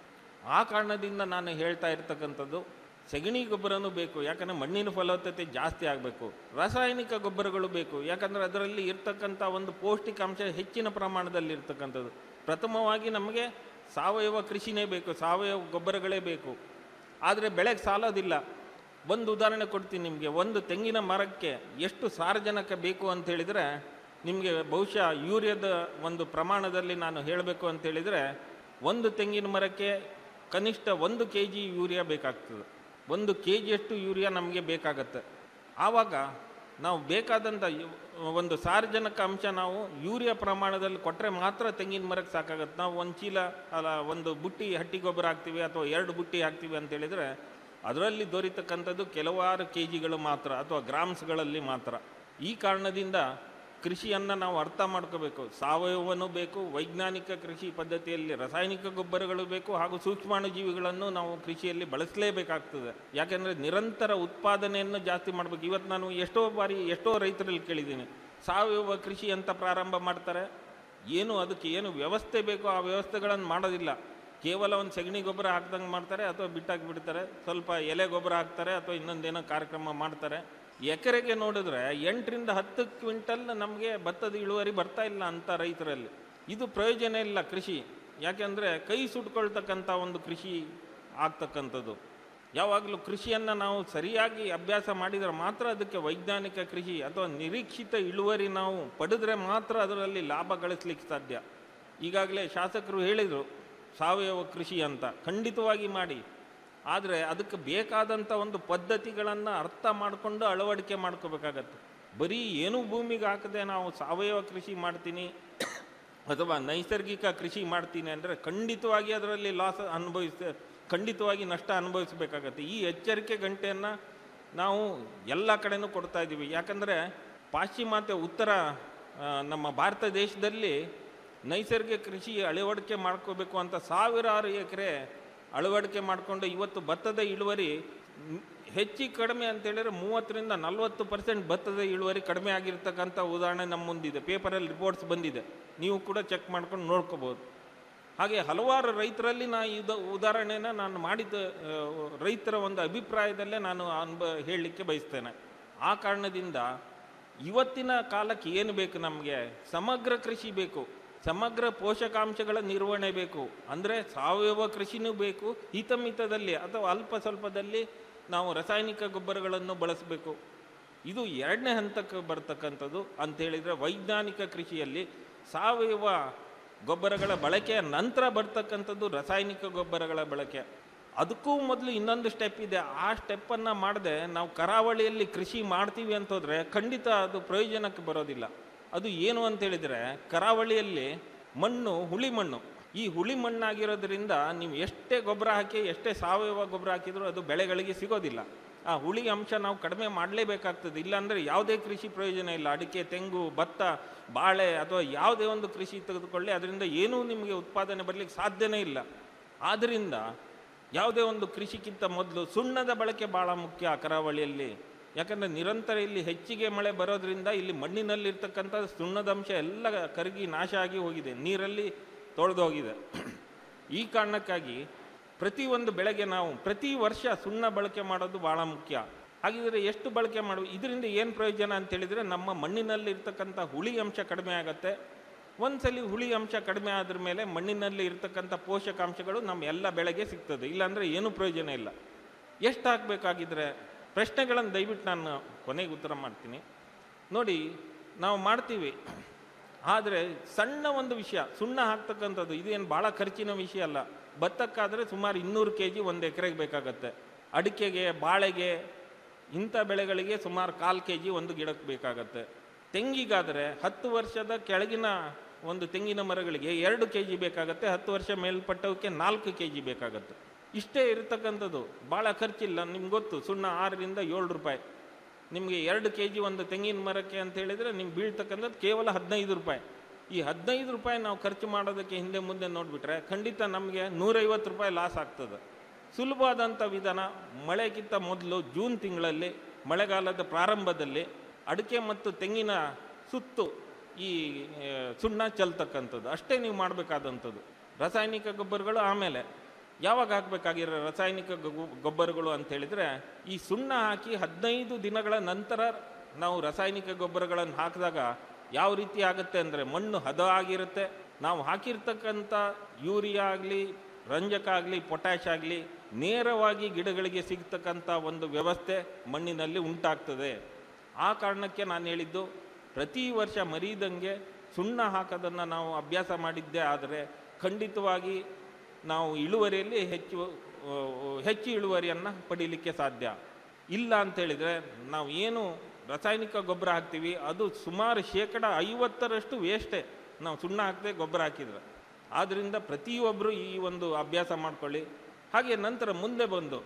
S14: ಆ ಕಾರಣದಿಂದ ನಾನು ಹೇಳ್ತಾ ಇರ್ತಕ್ಕಂಥದ್ದು ಸಗಣಿ ಗೊಬ್ಬರನೂ ಬೇಕು ಯಾಕಂದರೆ ಮಣ್ಣಿನ ಫಲವತ್ತತೆ ಜಾಸ್ತಿ ಆಗಬೇಕು ರಾಸಾಯನಿಕ ಗೊಬ್ಬರಗಳು ಬೇಕು ಯಾಕಂದರೆ ಅದರಲ್ಲಿ ಇರ್ತಕ್ಕಂಥ ಒಂದು ಪೌಷ್ಟಿಕಾಂಶ ಹೆಚ್ಚಿನ ಪ್ರಮಾಣದಲ್ಲಿ ಇರ್ತಕ್ಕಂಥದ್ದು ಪ್ರಥಮವಾಗಿ ನಮಗೆ ಸಾವಯವ ಕೃಷಿನೇ ಬೇಕು ಸಾವಯವ ಗೊಬ್ಬರಗಳೇ ಬೇಕು ಆದರೆ ಬೆಳೆಗೆ ಸಾಲೋದಿಲ್ಲ ಒಂದು ಉದಾಹರಣೆ ಕೊಡ್ತೀನಿ ನಿಮಗೆ ಒಂದು ತೆಂಗಿನ ಮರಕ್ಕೆ ಎಷ್ಟು ಸಾರಜನಕ ಬೇಕು ಅಂತ ಹೇಳಿದರೆ ನಿಮಗೆ ಬಹುಶಃ ಯೂರಿಯಾದ ಒಂದು ಪ್ರಮಾಣದಲ್ಲಿ ನಾನು ಹೇಳಬೇಕು ಅಂತ ಹೇಳಿದರೆ ಒಂದು ತೆಂಗಿನ ಮರಕ್ಕೆ ಕನಿಷ್ಠ ಒಂದು ಕೆ ಜಿ ಯೂರಿಯಾ ಬೇಕಾಗ್ತದೆ ಒಂದು ಕೆ ಜಿಯಷ್ಟು ಯೂರಿಯಾ ನಮಗೆ ಬೇಕಾಗತ್ತೆ ಆವಾಗ ನಾವು ಬೇಕಾದಂಥ ಯು- ಒಂದು ಸಾರ್ವಜನಿಕ ಅಂಶ ನಾವು ಯೂರಿಯಾ ಪ್ರಮಾಣದಲ್ಲಿ ಕೊಟ್ಟರೆ ಮಾತ್ರ ತೆಂಗಿನ ಮರಕ್ಕೆ ಸಾಕಾಗತ್ತೆ ನಾವು ಒಂದು ಚೀಲ ಅಲ್ಲ ಒಂದು ಬುಟ್ಟಿ ಹಟ್ಟಿ ಗೊಬ್ಬರ ಹಾಕ್ತೀವಿ ಅಥವಾ ಎರಡು ಬುಟ್ಟಿ ಹಾಕ್ತೀವಿ ಅಂತ ಹೇಳಿದರೆ ಅದರಲ್ಲಿ ದೊರೀತಕ್ಕಂಥದ್ದು ಕೆಲವಾರು ಕೆ ಜಿಗಳು ಮಾತ್ರ ಅಥವಾ ಗ್ರಾಮ್ಸ್ಗಳಲ್ಲಿ ಮಾತ್ರ ಈ ಕಾರಣದಿಂದ ಕೃಷಿಯನ್ನು ನಾವು ಅರ್ಥ ಮಾಡ್ಕೋಬೇಕು ಸಾವಯವನೂ ಬೇಕು ವೈಜ್ಞಾನಿಕ ಕೃಷಿ ಪದ್ಧತಿಯಲ್ಲಿ ರಾಸಾಯನಿಕ ಗೊಬ್ಬರಗಳು ಬೇಕು ಹಾಗೂ ಸೂಕ್ಷ್ಮಾಣುಜೀವಿಗಳನ್ನು ನಾವು ಕೃಷಿಯಲ್ಲಿ ಬಳಸಲೇಬೇಕಾಗ್ತದೆ ಯಾಕೆಂದರೆ ನಿರಂತರ ಉತ್ಪಾದನೆಯನ್ನು ಜಾಸ್ತಿ ಮಾಡಬೇಕು ಇವತ್ತು ನಾನು ಎಷ್ಟೋ ಬಾರಿ ಎಷ್ಟೋ ರೈತರಲ್ಲಿ ಕೇಳಿದ್ದೀನಿ ಸಾವಯವ ಕೃಷಿ ಅಂತ ಪ್ರಾರಂಭ ಮಾಡ್ತಾರೆ ಏನು ಅದಕ್ಕೆ ಏನು ವ್ಯವಸ್ಥೆ ಬೇಕೋ ಆ ವ್ಯವಸ್ಥೆಗಳನ್ನು ಮಾಡೋದಿಲ್ಲ ಕೇವಲ ಒಂದು ಸಗಣಿ ಗೊಬ್ಬರ ಹಾಕ್ದಂಗೆ ಮಾಡ್ತಾರೆ ಅಥವಾ ಬಿಟ್ಟಾಕಿ ಬಿಡ್ತಾರೆ ಸ್ವಲ್ಪ ಎಲೆ ಗೊಬ್ಬರ ಹಾಕ್ತಾರೆ ಅಥವಾ ಇನ್ನೊಂದೇನೋ ಕಾರ್ಯಕ್ರಮ ಮಾಡ್ತಾರೆ ಎಕರೆಗೆ ನೋಡಿದ್ರೆ ಎಂಟರಿಂದ ಹತ್ತು ಕ್ವಿಂಟಲ್ ನಮಗೆ ಭತ್ತದ ಇಳುವರಿ ಬರ್ತಾ ಇಲ್ಲ ಅಂತ ರೈತರಲ್ಲಿ ಇದು ಪ್ರಯೋಜನ ಇಲ್ಲ ಕೃಷಿ ಯಾಕೆಂದರೆ ಕೈ ಸುಟ್ಕೊಳ್ತಕ್ಕಂಥ ಒಂದು ಕೃಷಿ ಆಗ್ತಕ್ಕಂಥದ್ದು ಯಾವಾಗಲೂ ಕೃಷಿಯನ್ನು ನಾವು ಸರಿಯಾಗಿ ಅಭ್ಯಾಸ ಮಾಡಿದರೆ ಮಾತ್ರ ಅದಕ್ಕೆ ವೈಜ್ಞಾನಿಕ ಕೃಷಿ ಅಥವಾ ನಿರೀಕ್ಷಿತ ಇಳುವರಿ ನಾವು ಪಡೆದ್ರೆ ಮಾತ್ರ ಅದರಲ್ಲಿ ಲಾಭ ಗಳಿಸ್ಲಿಕ್ಕೆ ಸಾಧ್ಯ ಈಗಾಗಲೇ ಶಾಸಕರು ಹೇಳಿದರು ಸಾವಯವ ಕೃಷಿ ಅಂತ ಖಂಡಿತವಾಗಿ ಮಾಡಿ ಆದರೆ ಅದಕ್ಕೆ ಬೇಕಾದಂಥ ಒಂದು ಪದ್ಧತಿಗಳನ್ನು ಅರ್ಥ ಮಾಡಿಕೊಂಡು ಅಳವಡಿಕೆ ಮಾಡ್ಕೋಬೇಕಾಗತ್ತೆ ಬರೀ ಏನೂ ಭೂಮಿಗೆ ಹಾಕದೆ ನಾವು ಸಾವಯವ ಕೃಷಿ ಮಾಡ್ತೀನಿ ಅಥವಾ ನೈಸರ್ಗಿಕ ಕೃಷಿ ಮಾಡ್ತೀನಿ ಅಂದರೆ ಖಂಡಿತವಾಗಿ ಅದರಲ್ಲಿ ಲಾಸ್ ಅನುಭವಿಸ ಖಂಡಿತವಾಗಿ ನಷ್ಟ ಅನುಭವಿಸಬೇಕಾಗತ್ತೆ ಈ ಎಚ್ಚರಿಕೆ ಗಂಟೆಯನ್ನು ನಾವು ಎಲ್ಲ ಕಡೆನೂ ಕೊಡ್ತಾ ಇದ್ದೀವಿ ಯಾಕಂದರೆ ಪಾಶ್ಚಿಮಾತ್ಯ ಉತ್ತರ ಆ, ನಮ್ಮ ಭಾರತ ದೇಶದಲ್ಲಿ ನೈಸರ್ಗಿಕ ಕೃಷಿ ಅಳವಡಿಕೆ ಮಾಡ್ಕೋಬೇಕು ಅಂತ ಸಾವಿರಾರು ಎಕರೆ ಅಳವಡಿಕೆ ಮಾಡಿಕೊಂಡು ಇವತ್ತು ಭತ್ತದ ಇಳುವರಿ ಮ್, ಹೆಚ್ಚಿ ಕಡಿಮೆ ಅಂತ ಹೇಳಿದ್ರೆ ಮೂವತ್ತರಿಂದ ನಲವತ್ತು ಪರ್ಸೆಂಟ್ ಭತ್ತದ ಇಳುವರಿ ಕಡಿಮೆ ಆಗಿರ್ತಕ್ಕಂಥ ಉದಾಹರಣೆ ನಮ್ಮ ಮುಂದಿದೆ ಪೇಪರಲ್ಲಿ ರಿಪೋರ್ಟ್ಸ್ ಬಂದಿದೆ ನೀವು ಕೂಡ ಚೆಕ್ ಮಾಡ್ಕೊಂಡು ನೋಡ್ಕೋಬೋದು ಹಾಗೆ ಹಲವಾರು ರೈತರಲ್ಲಿ ನಾ ಇದು ಉದಾಹರಣೆನ ನಾನು ಮಾಡಿದ ಆ, ರೈತರ ಒಂದು ಅಭಿಪ್ರಾಯದಲ್ಲೇ ನಾನು ಅನ್ಬ ಹೇಳಲಿಕ್ಕೆ ಬಯಸ್ತೇನೆ ಆ ಕಾರಣದಿಂದ ಇವತ್ತಿನ ಕಾಲಕ್ಕೆ ಏನು ಬೇಕು ನಮಗೆ ಸಮಗ್ರ ಕೃಷಿ ಬೇಕು ಸಮಗ್ರ ಪೋಷಕಾಂಶಗಳ ನಿರ್ವಹಣೆ ಬೇಕು ಅಂದರೆ ಸಾವಯವ ಕೃಷಿನೂ ಬೇಕು ಹಿತಮಿತದಲ್ಲಿ ಅಥವಾ ಅಲ್ಪ ಸ್ವಲ್ಪದಲ್ಲಿ ನಾವು ರಾಸಾಯನಿಕ ಗೊಬ್ಬರಗಳನ್ನು ಬಳಸಬೇಕು ಇದು ಎರಡನೇ ಹಂತಕ್ಕೆ ಬರ್ತಕ್ಕಂಥದ್ದು ಅಂತೇಳಿದರೆ ವೈಜ್ಞಾನಿಕ ಕೃಷಿಯಲ್ಲಿ ಸಾವಯವ ಗೊಬ್ಬರಗಳ ಬಳಕೆಯ ನಂತರ ಬರ್ತಕ್ಕಂಥದ್ದು ರಾಸಾಯನಿಕ ಗೊಬ್ಬರಗಳ ಬಳಕೆ ಅದಕ್ಕೂ ಮೊದಲು ಇನ್ನೊಂದು ಸ್ಟೆಪ್ ಇದೆ ಆ ಸ್ಟೆಪ್ಪನ್ನು ಮಾಡದೆ ನಾವು ಕರಾವಳಿಯಲ್ಲಿ ಕೃಷಿ ಮಾಡ್ತೀವಿ ಅಂತ ಹೋದರೆ ಖಂಡಿತ ಅದು ಪ್ರಯೋಜನಕ್ಕೆ ಬರೋದಿಲ್ಲ ಅದು ಏನು ಅಂತ ಹೇಳಿದರೆ ಕರಾವಳಿಯಲ್ಲಿ ಮಣ್ಣು ಹುಳಿ ಮಣ್ಣು ಈ ಹುಳಿ ಮಣ್ಣಾಗಿರೋದ್ರಿಂದ ನೀವು ಎಷ್ಟೇ ಗೊಬ್ಬರ ಹಾಕಿ ಎಷ್ಟೇ ಸಾವಯವ ಗೊಬ್ಬರ ಹಾಕಿದರೂ ಅದು ಬೆಳೆಗಳಿಗೆ ಸಿಗೋದಿಲ್ಲ ಆ ಹುಳಿ ಅಂಶ ನಾವು ಕಡಿಮೆ ಮಾಡಲೇಬೇಕಾಗ್ತದೆ ಇಲ್ಲಾಂದರೆ ಯಾವುದೇ ಕೃಷಿ ಪ್ರಯೋಜನ ಇಲ್ಲ ಅಡಿಕೆ ತೆಂಗು ಭತ್ತ ಬಾಳೆ ಅಥವಾ ಯಾವುದೇ ಒಂದು ಕೃಷಿ ತೆಗೆದುಕೊಳ್ಳಿ ಅದರಿಂದ ಏನೂ ನಿಮಗೆ ಉತ್ಪಾದನೆ ಬರಲಿಕ್ಕೆ ಸಾಧ್ಯನೇ ಇಲ್ಲ ಆದ್ದರಿಂದ ಯಾವುದೇ ಒಂದು ಕೃಷಿಗಿಂತ ಮೊದಲು ಸುಣ್ಣದ ಬಳಕೆ ಭಾಳ ಮುಖ್ಯ ಕರಾವಳಿಯಲ್ಲಿ ಯಾಕಂದರೆ ನಿರಂತರ ಇಲ್ಲಿ ಹೆಚ್ಚಿಗೆ ಮಳೆ ಬರೋದ್ರಿಂದ ಇಲ್ಲಿ ಮಣ್ಣಿನಲ್ಲಿರ್ತಕ್ಕಂಥ ಸುಣ್ಣದ ಅಂಶ ಎಲ್ಲ ಕರಗಿ ನಾಶ ಆಗಿ ಹೋಗಿದೆ ನೀರಲ್ಲಿ ತೊಳೆದು ಹೋಗಿದೆ ಈ ಕಾರಣಕ್ಕಾಗಿ ಪ್ರತಿಯೊಂದು ಬೆಳೆಗೆ ನಾವು ಪ್ರತಿ ವರ್ಷ ಸುಣ್ಣ ಬಳಕೆ ಮಾಡೋದು ಭಾಳ ಮುಖ್ಯ ಹಾಗಿದ್ರೆ ಎಷ್ಟು ಬಳಕೆ ಮಾಡುವ ಇದರಿಂದ ಏನು ಪ್ರಯೋಜನ ಅಂತ ಹೇಳಿದರೆ ನಮ್ಮ ಮಣ್ಣಿನಲ್ಲಿ ಇರ್ತಕ್ಕಂಥ ಹುಳಿ ಅಂಶ ಕಡಿಮೆ ಆಗುತ್ತೆ ಒಂದ್ಸಲಿ ಹುಳಿ ಅಂಶ ಕಡಿಮೆ ಆದ್ರ ಮೇಲೆ ಮಣ್ಣಿನಲ್ಲಿ ಇರ್ತಕ್ಕಂಥ ಪೋಷಕಾಂಶಗಳು ನಮ್ಮ ಎಲ್ಲ ಬೆಳೆಗೆ ಸಿಗ್ತದೆ ಇಲ್ಲಾಂದರೆ ಏನೂ ಪ್ರಯೋಜನ ಇಲ್ಲ ಎಷ್ಟು ಹಾಕಬೇಕಾಗಿದ್ರೆ ಪ್ರಶ್ನೆಗಳನ್ನು ದಯವಿಟ್ಟು ನಾನು ಕೊನೆಗೆ ಉತ್ತರ ಮಾಡ್ತೀನಿ ನೋಡಿ ನಾವು ಮಾಡ್ತೀವಿ ಆದರೆ ಸಣ್ಣ ಒಂದು ವಿಷಯ ಸುಣ್ಣ ಹಾಕ್ತಕ್ಕಂಥದ್ದು ಇದೇನು ಭಾಳ ಖರ್ಚಿನ ವಿಷಯ ಅಲ್ಲ ಭತ್ತಕ್ಕಾದರೆ ಸುಮಾರು ಇನ್ನೂರು ಕೆ ಜಿ ಒಂದು ಎಕರೆಗೆ ಬೇಕಾಗತ್ತೆ ಅಡಿಕೆಗೆ ಬಾಳೆಗೆ ಇಂಥ ಬೆಳೆಗಳಿಗೆ ಸುಮಾರು ಕಾಲು ಕೆ ಜಿ ಒಂದು ಗಿಡಕ್ಕೆ ಬೇಕಾಗತ್ತೆ ತೆಂಗಿಗಾದರೆ ಹತ್ತು ವರ್ಷದ ಕೆಳಗಿನ ಒಂದು ತೆಂಗಿನ ಮರಗಳಿಗೆ ಎರಡು ಕೆ ಜಿ ಬೇಕಾಗತ್ತೆ ಹತ್ತು ವರ್ಷ ಮೇಲ್ಪಟ್ಟವಕ್ಕೆ ನಾಲ್ಕು ಕೆ ಜಿ ಬೇಕಾಗತ್ತೆ ಇಷ್ಟೇ ಇರತಕ್ಕಂಥದ್ದು ಭಾಳ ಖರ್ಚಿಲ್ಲ ನಿಮ್ಗೆ ಗೊತ್ತು ಸುಣ್ಣ ಆರರಿಂದ ಏಳು ರೂಪಾಯಿ ನಿಮಗೆ ಎರಡು ಕೆ ಜಿ ಒಂದು ತೆಂಗಿನ ಮರಕ್ಕೆ ಅಂತ ಹೇಳಿದರೆ ನಿಮ್ಗೆ ಬೀಳ್ತಕ್ಕಂಥದ್ದು ಕೇವಲ ಹದಿನೈದು ರೂಪಾಯಿ ಈ ಹದಿನೈದು ರೂಪಾಯಿ ನಾವು ಖರ್ಚು ಮಾಡೋದಕ್ಕೆ ಹಿಂದೆ ಮುಂದೆ ನೋಡಿಬಿಟ್ರೆ ಖಂಡಿತ ನಮಗೆ ನೂರೈವತ್ತು ರೂಪಾಯಿ ಲಾಸ್ ಆಗ್ತದೆ ಸುಲಭವಾದಂಥ ವಿಧಾನ ಮಳೆಗಿಂತ ಮೊದಲು ಜೂನ್ ತಿಂಗಳಲ್ಲಿ ಮಳೆಗಾಲದ ಪ್ರಾರಂಭದಲ್ಲಿ ಅಡಿಕೆ ಮತ್ತು ತೆಂಗಿನ ಸುತ್ತು ಈ ಆ, ಸುಣ್ಣ ಚೆಲ್ತಕ್ಕಂಥದ್ದು ಅಷ್ಟೇ ನೀವು ಮಾಡಬೇಕಾದಂಥದ್ದು ರಾಸಾಯನಿಕ ಗೊಬ್ಬರಗಳು ಆಮೇಲೆ ಯಾವಾಗ ಹಾಕಬೇಕಾಗಿರೋ ರಾಸಾಯನಿಕ ಗೊ- ಗೊಬ್ಬರಗಳು ಅಂತ ಹೇಳಿದರೆ ಈ ಸುಣ್ಣ ಹಾಕಿ ಹದಿನೈದು ದಿನಗಳ ನಂತರ ನಾವು ರಾಸಾಯನಿಕ ಗೊಬ್ಬರಗಳನ್ನು ಹಾಕಿದಾಗ ಯಾವ ರೀತಿ ಆಗುತ್ತೆ ಅಂದರೆ ಮಣ್ಣು ಹದ ಆಗಿರುತ್ತೆ ನಾವು ಹಾಕಿರ್ತಕ್ಕಂಥ ಯೂರಿಯಾ ಆಗಲಿ ರಂಜಕ ಆಗಲಿ ಪೊಟ್ಯಾಶ್ ಆಗಲಿ ನೇರವಾಗಿ ಗಿಡಗಳಿಗೆ ಸಿಗ್ತಕ್ಕಂಥ ಒಂದು ವ್ಯವಸ್ಥೆ ಮಣ್ಣಿನಲ್ಲಿ ಉಂಟಾಗ್ತದೆ ಆ ಕಾರಣಕ್ಕೆ ನಾನು ಹೇಳಿದ್ದು ಪ್ರತಿ ವರ್ಷ ಮರೀದಂಗೆ ಸುಣ್ಣ ಹಾಕೋದನ್ನು ನಾವು ಅಭ್ಯಾಸ ಮಾಡಿದ್ದೇ ಆದರೆ ಖಂಡಿತವಾಗಿ ನಾವು ಇಳುವರಿಯಲ್ಲಿ ಹೆಚ್ಚು ಆ, ಹೆಚ್ಚು ಇಳುವರಿಯನ್ನು ಪಡೀಲಿಕ್ಕೆ ಸಾಧ್ಯ ಇಲ್ಲ ಅಂತೇಳಿದರೆ ನಾವು ಏನು ರಾಸಾಯನಿಕ ಗೊಬ್ಬರ ಹಾಕ್ತೀವಿ ಅದು ಸುಮಾರು ಶೇಕಡ ಐವತ್ತರಷ್ಟು ವೇಸ್ಟೇ ನಾವು ಸುಣ್ಣ ಹಾಕದೆ ಗೊಬ್ಬರ ಹಾಕಿದ್ರೆ ಆದ್ದರಿಂದ ಪ್ರತಿಯೊಬ್ಬರು ಈ ಒಂದು ಅಭ್ಯಾಸ ಮಾಡ್ಕೊಳ್ಳಿ ಹಾಗೆ ನಂತರ ಮುಂದೆ ಬಂದು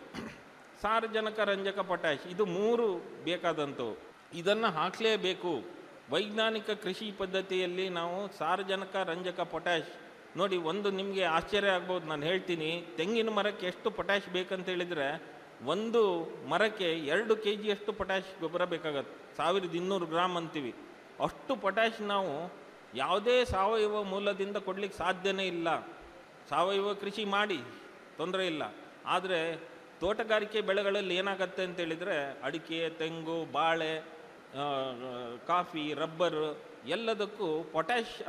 S14: ಸಾರಜನಕ ರಂಜಕ ಪೊಟ್ಯಾಶ್ ಇದು ಮೂರು ಬೇಕಾದಂಥವು ಇದನ್ನು ಹಾಕಲೇಬೇಕು ವೈಜ್ಞಾನಿಕ ಕೃಷಿ ಪದ್ಧತಿಯಲ್ಲಿ ನಾವು ಸಾರಜನಕ ರಂಜಕ ಪೊಟ್ಯಾಶ್ ನೋಡಿ ಒಂದು ನಿಮಗೆ ಆಶ್ಚರ್ಯ ಆಗ್ಬೋದು ನಾನು ಹೇಳ್ತೀನಿ ತೆಂಗಿನ ಮರಕ್ಕೆ ಎಷ್ಟು ಪೊಟ್ಯಾಶ್ ಬೇಕಂತ ಹೇಳಿದರೆ ಒಂದು ಮರಕ್ಕೆ ಎರಡು ಕೆ ಜಿಯಷ್ಟು ಪೊಟ್ಯಾಶ್ ಗೊಬ್ಬರ ಬೇಕಾಗತ್ತೆ ಸಾವಿರದ ಇನ್ನೂರು ಗ್ರಾಮ್ ಅಂತೀವಿ ಅಷ್ಟು ಪೊಟ್ಯಾಶ್ ನಾವು ಯಾವುದೇ ಸಾವಯವ ಮೂಲದಿಂದ ಕೊಡ್ಲಿಕ್ಕೆ ಸಾಧ್ಯನೇ ಇಲ್ಲ ಸಾವಯವ ಕೃಷಿ ಮಾಡಿ ತೊಂದರೆ ಇಲ್ಲ ಆದರೆ ತೋಟಗಾರಿಕೆ ಬೆಳೆಗಳಲ್ಲಿ ಏನಾಗತ್ತೆ ಅಂತ ಹೇಳಿದರೆ ಅಡಿಕೆ ತೆಂಗು ಬಾಳೆ ಆ, ಕಾಫಿ ರಬ್ಬರ್ ಎಲ್ಲದಕ್ಕೂ ಪೊಟ್ಯಾಶ್